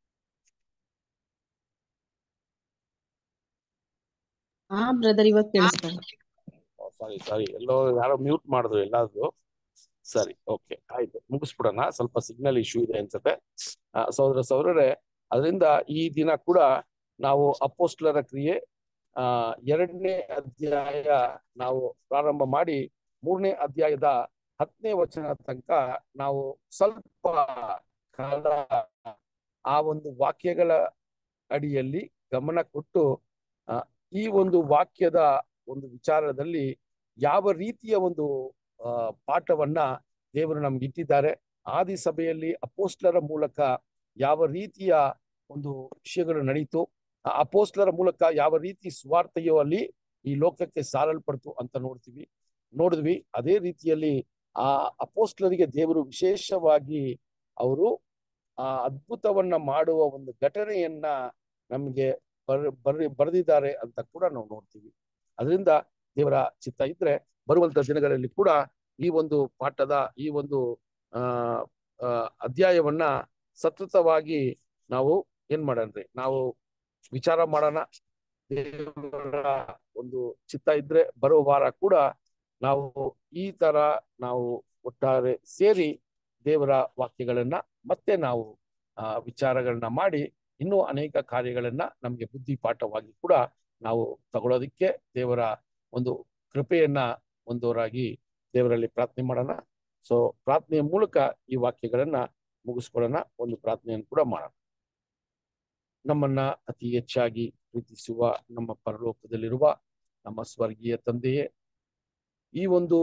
ಹಾ ಬ್ರದರ್ ಇವಾಗ ಕೇಳಿಸ್ತಾ ಇದೆ ಸಾರಿ ಸಾರಿ ಎಲ್ಲೋ ಯಾರೋ ಮ್ಯೂಟ್ ಮಾಡಿದ್ರು ಎಲ್ಲಾದ್ರು ಸರಿ ಓಕೆ ಆಯ್ತು ಮುಗಿಸ್ಬಿಡೋಣ ಸ್ವಲ್ಪ ಸಿಗ್ನಲ್ ಇಶ್ಯೂ ಇದೆ ಅನ್ಸುತ್ತೆ ಆ, ಸಹೋದರ ಸಹೋದರರೇ ಅದರಿಂದ ಈ ದಿನ ಕೂಡ ನಾವು ಅಪೋಸ್ಟ್ಲರ ಕ್ರಿಯೆ ಆ ಎರಡನೇ ಅಧ್ಯಾಯ ನಾವು ಪ್ರಾರಂಭ ಮಾಡಿ ಮೂರನೇ ಅಧ್ಯಾಯದ ಹತ್ತನೇ ವಚನ ತನಕ ನಾವು ಸ್ವಲ್ಪ ಕಾಲ ಆ ಒಂದು ವಾಕ್ಯಗಳ ಅಡಿಯಲ್ಲಿ ಗಮನ ಕೊಟ್ಟು ಆ, ಈ ಒಂದು ವಾಕ್ಯದ ಒಂದು ವಿಚಾರದಲ್ಲಿ ಯಾವ ರೀತಿಯ ಒಂದು ಆ ಪಾಠವನ್ನ ದೇವರು ನಮ್ಗೆ ಇಟ್ಟಿದ್ದಾರೆ ಆದಿ ಸಭೆಯಲ್ಲಿ ಅಪೋಸ್ಟ್ಲರ ಮೂಲಕ ಯಾವ ರೀತಿಯ ಒಂದು ವಿಷಯಗಳು ನಡೀತು ಆ ಅಪೋಸ್ಟ್ಲರ ಮೂಲಕ ಯಾವ ರೀತಿ ಸ್ವಾರ್ಥೆಯೋ ಅಲ್ಲಿ ಈ ಲೋಕಕ್ಕೆ ಸಾರಲ್ಪಡ್ತು ಅಂತ ನೋಡ್ತೀವಿ ನೋಡಿದ್ವಿ ಅದೇ ರೀತಿಯಲ್ಲಿ ಆ ಅಪೋಸ್ಟ್ಲರಿಗೆ ದೇವರು ವಿಶೇಷವಾಗಿ ಅವರು ಆ ಅದ್ಭುತವನ್ನ ಮಾಡುವ ಒಂದು ಘಟನೆಯನ್ನ ನಮಗೆ ಬರ್ ಬರ್ ಬರೆದಿದ್ದಾರೆ ಅಂತ ಕೂಡ ನಾವು ನೋಡ್ತೀವಿ ಅದರಿಂದ ದೇವರ ಚಿತ್ತ ಇದ್ರೆ ಬರುವಂತ ದಿನಗಳಲ್ಲಿ ಕೂಡ ಈ ಒಂದು ಪಾಠದ ಈ ಒಂದು ಆ ಆ, ಅಧ್ಯಾಯವನ್ನ ಸತತವಾಗಿ ನಾವು ಏನ್ ಮಾಡನ್ರಿ ನಾವು ವಿಚಾರ ಮಾಡೋಣ ದೇವರ ಒಂದು ಚಿತ್ತ ಇದ್ರೆ ಬರೋ ವಾರ ಕೂಡ ನಾವು ಈ ತರ ನಾವು ಒಟ್ಟಾರೆ ಸೇರಿ ದೇವರ ವಾಕ್ಯಗಳನ್ನ ಮತ್ತೆ ನಾವು ಆ ವಿಚಾರಗಳನ್ನ ಮಾಡಿ ಇನ್ನೂ ಅನೇಕ ಕಾರ್ಯಗಳನ್ನ ನಮ್ಗೆ ಬುದ್ಧಿ ಪಾಠವಾಗಿ ಕೂಡ ನಾವು ತಗೊಳ್ಳೋದಿಕ್ಕೆ ದೇವರ ಒಂದು ಕೃಪೆಯನ್ನ ಹೊಂದೋರಾಗಿ ದೇವರಲ್ಲಿ ಪ್ರಾರ್ಥನೆ ಮಾಡೋಣ ಸೊ ಪ್ರಾರ್ಥನೆಯ ಮೂಲಕ ಈ ವಾಕ್ಯಗಳನ್ನ ಮುಗಿಸ್ಕೊಳ್ಳೋಣ ಒಂದು ಪ್ರಾರ್ಥನೆಯನ್ನು ಕೂಡ ಮಾಡೋಣ ನಮ್ಮನ್ನ ಅತಿ ಹೆಚ್ಚಾಗಿ ಪ್ರೀತಿಸುವ ನಮ್ಮ ಪರಲೋಕದಲ್ಲಿರುವ ನಮ್ಮ ಸ್ವರ್ಗೀಯ ತಂದೆಯೇ ಈ ಒಂದು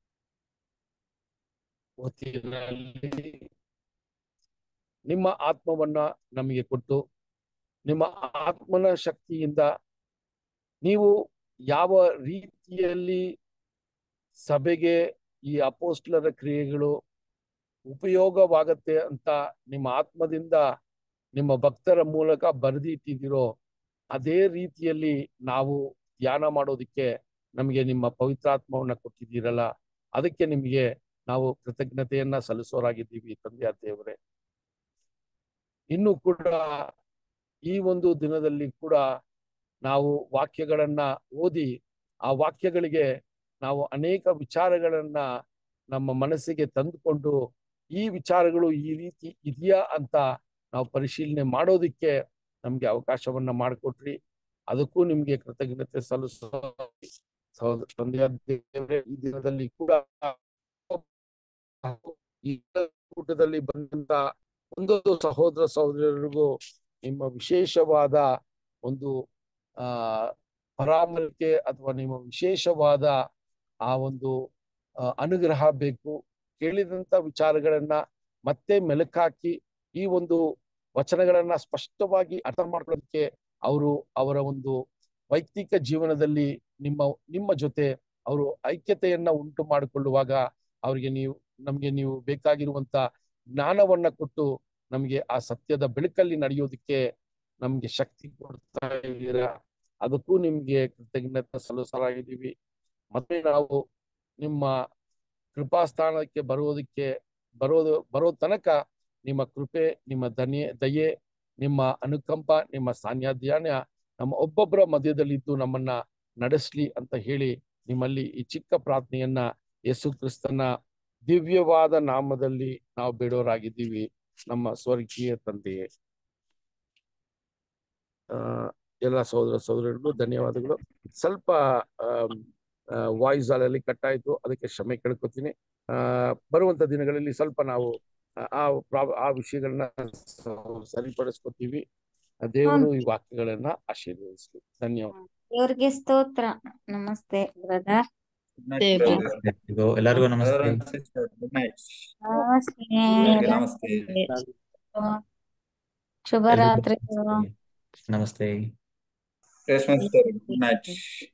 ಹೊತ್ತಿನಲ್ಲಿ ನಿಮ್ಮ ಆತ್ಮವನ್ನ ನಮಗೆ ಕೊಟ್ಟು ನಿಮ್ಮ ಆತ್ಮನ ಶಕ್ತಿಯಿಂದ ನೀವು ಯಾವ ರೀತಿಯಲ್ಲಿ ಸಭೆಗೆ ಈ ಅಪೋಸ್ಟ್ಲರ ಕ್ರಿಯೆಗಳು ಉಪಯೋಗವಾಗತ್ತೆ ಅಂತ ನಿಮ್ಮ ಆತ್ಮದಿಂದ ನಿಮ್ಮ ಭಕ್ತರ ಮೂಲಕ ಬರೆದಿಟ್ಟಿದ್ದೀರೋ ಅದೇ ರೀತಿಯಲ್ಲಿ ನಾವು ಧ್ಯಾನ ಮಾಡೋದಕ್ಕೆ ನಮಗೆ ನಿಮ್ಮ ಪವಿತ್ರಾತ್ಮವನ್ನ ಕೊಟ್ಟಿದ್ದೀರಲ್ಲ ಅದಕ್ಕೆ ನಿಮಗೆ ನಾವು ಕೃತಜ್ಞತೆಯನ್ನ ಸಲ್ಲಿಸೋರಾಗಿದ್ದೀವಿ ತಂದೆಯ ದೇವರೇ ಇನ್ನು ಕೂಡ ಈ ಒಂದು ದಿನದಲ್ಲಿ ಕೂಡ ನಾವು ವಾಕ್ಯಗಳನ್ನ ಓದಿ ಆ ವಾಕ್ಯಗಳಿಗೆ ನಾವು ಅನೇಕ ವಿಚಾರಗಳನ್ನ ನಮ್ಮ ಮನಸ್ಸಿಗೆ ತಂದುಕೊಂಡು ಈ ವಿಚಾರಗಳು ಈ ರೀತಿ ಇದೆಯಾ ಅಂತ ನಾವು ಪರಿಶೀಲನೆ ಮಾಡೋದಿಕ್ಕೆ ನಮ್ಗೆ ಅವಕಾಶವನ್ನ ಮಾಡಿಕೊಟ್ರಿ ಅದಕ್ಕೂ ನಿಮ್ಗೆ ಕೃತಜ್ಞತೆ ಸಲ್ಲಿಸೋ ಸಹೋದರ ತಂದೆಯ ದೇವರೇ ಈ ದಿನದಲ್ಲಿ ಕೂಡ ಈ ಕೂಟದಲ್ಲಿ ಬಂದಂತ ಒಂದೊಂದು ಸಹೋದರ ಸಹೋದರರಿಗೂ ನಿಮ್ಮ ವಿಶೇಷವಾದ ಒಂದು ಆ ಪರಾಮರಿಕೆ ಅಥವಾ ನಿಮ್ಮ ವಿಶೇಷವಾದ ಆ ಒಂದು ಆ, ಅನುಗ್ರಹ ಬೇಕು ಕೇಳಿದಂತ ವಿಚಾರಗಳನ್ನ ಮತ್ತೆ ಮೆಲುಕಾಕಿ ಈ ಒಂದು ವಚನಗಳನ್ನ ಸ್ಪಷ್ಟವಾಗಿ ಅರ್ಥ ಮಾಡ್ಕೊಳ್ಳೋದಕ್ಕೆ ಅವರು ಅವರ ಒಂದು ವೈಯಕ್ತಿಕ ಜೀವನದಲ್ಲಿ ನಿಮ್ಮ ನಿಮ್ಮ ಜೊತೆ ಅವರು ಐಕ್ಯತೆಯನ್ನ ಉಂಟು ಮಾಡಿಕೊಳ್ಳುವಾಗ ಅವರಿಗೆ ನೀವು ನಮ್ಗೆ ನೀವು ಬೇಕಾಗಿರುವಂತ ಜ್ಞಾನವನ್ನ ಕೊಟ್ಟು ನಮ್ಗೆ ಆ ಸತ್ಯದ ಬೆಳಕಲ್ಲಿ ನಡೆಯೋದಕ್ಕೆ ನಮ್ಗೆ ಶಕ್ತಿ ಕೊಡ್ತಾ ಇದ್ದೀರಾ ಅದಕ್ಕೂ ನಿಮ್ಗೆ ಕೃತಜ್ಞತೆ ಸಲ್ಲಿಸಲಾಗಿದ್ದೀವಿ ಮತ್ತೆ ನಾವು ನಿಮ್ಮ ಕೃಪಾಸ್ಥಾನಕ್ಕೆ ಬರೋದಕ್ಕೆ ಬರೋದು ಬರೋ ತನಕ ನಿಮ್ಮ ಕೃಪೆ ನಿಮ್ಮ ದನ್ಯ ದಯೆ ನಿಮ್ಮ ಅನುಕಂಪ ನಿಮ್ಮ ಸಾನ್ನಿಧ್ಯಾನ ನಮ್ಮ ಒಬ್ಬೊಬ್ಬರ ಮಧ್ಯದಲ್ಲಿದ್ದು ನಮ್ಮನ್ನ ನಡೆಸ್ಲಿ ಅಂತ ಹೇಳಿ ನಿಮ್ಮಲ್ಲಿ ಈ ಚಿಕ್ಕ ಪ್ರಾರ್ಥನೆಯನ್ನ ಯೇಸು ಕ್ರಿಸ್ತನ ದಿವ್ಯವಾದ ನಾಮದಲ್ಲಿ ನಾವು ಬೇಡೋರಾಗಿದ್ದೀವಿ ನಮ್ಮ ಸ್ವರ್ಗೀಯ ತಂದೆಯೇ ಆ ಎಲ್ಲ ಸಹೋದರ ಸಹೋದರರಿಗೂ ಧನ್ಯವಾದಗಳು ಸ್ವಲ್ಪ ವಾಯ್ಸ್ ಅಲ್ಲಿ ಕಟ್ ಆಯ್ತು ಅದಕ್ಕೆ ಕ್ಷಮೆ ಕೇಳ್ಕೊತೀನಿ ಆ ಬರುವಂತ ದಿನಗಳಲ್ಲಿ ಸ್ವಲ್ಪ ನಾವು ಆ- ಆ ಪ್ರಾಬ್- ಆ ವಿಷಯಗಳನ್ನ ಸ- ಸರಿಪಡಿಸ್ಕೊತೀವಿ ದೇವರು ಈ ವಾಕ್ಯಗಳನ್ನ ಆಶೀರ್ವದಿಸ್ಲಿ ಧನ್ಯವಾದ ದೇವ್ರಿಗೆ ಸ್ತೋತ್ರ ನಮಸ್ತೆ ಬ್ರದರ್ ದೇವ್ರಿಗೆ ಎಲ್ಲರಿಗೂ ಎಲ್ಲರಿಗೂ ನಮಸ್ತೆ ಗುಡ್ ನೈಟ್ ನಮಸ್ತೆ ಎಲ್ಲರಿಗೂ ಎಲ್ಲ ನಮಸ್ತೆ ಶುಭರಾತ್ರಿ ನಮಸ್ತೆ ಕ್ರಿಸ್ಮಸ್ ಗುಡ್ ನೈಟ್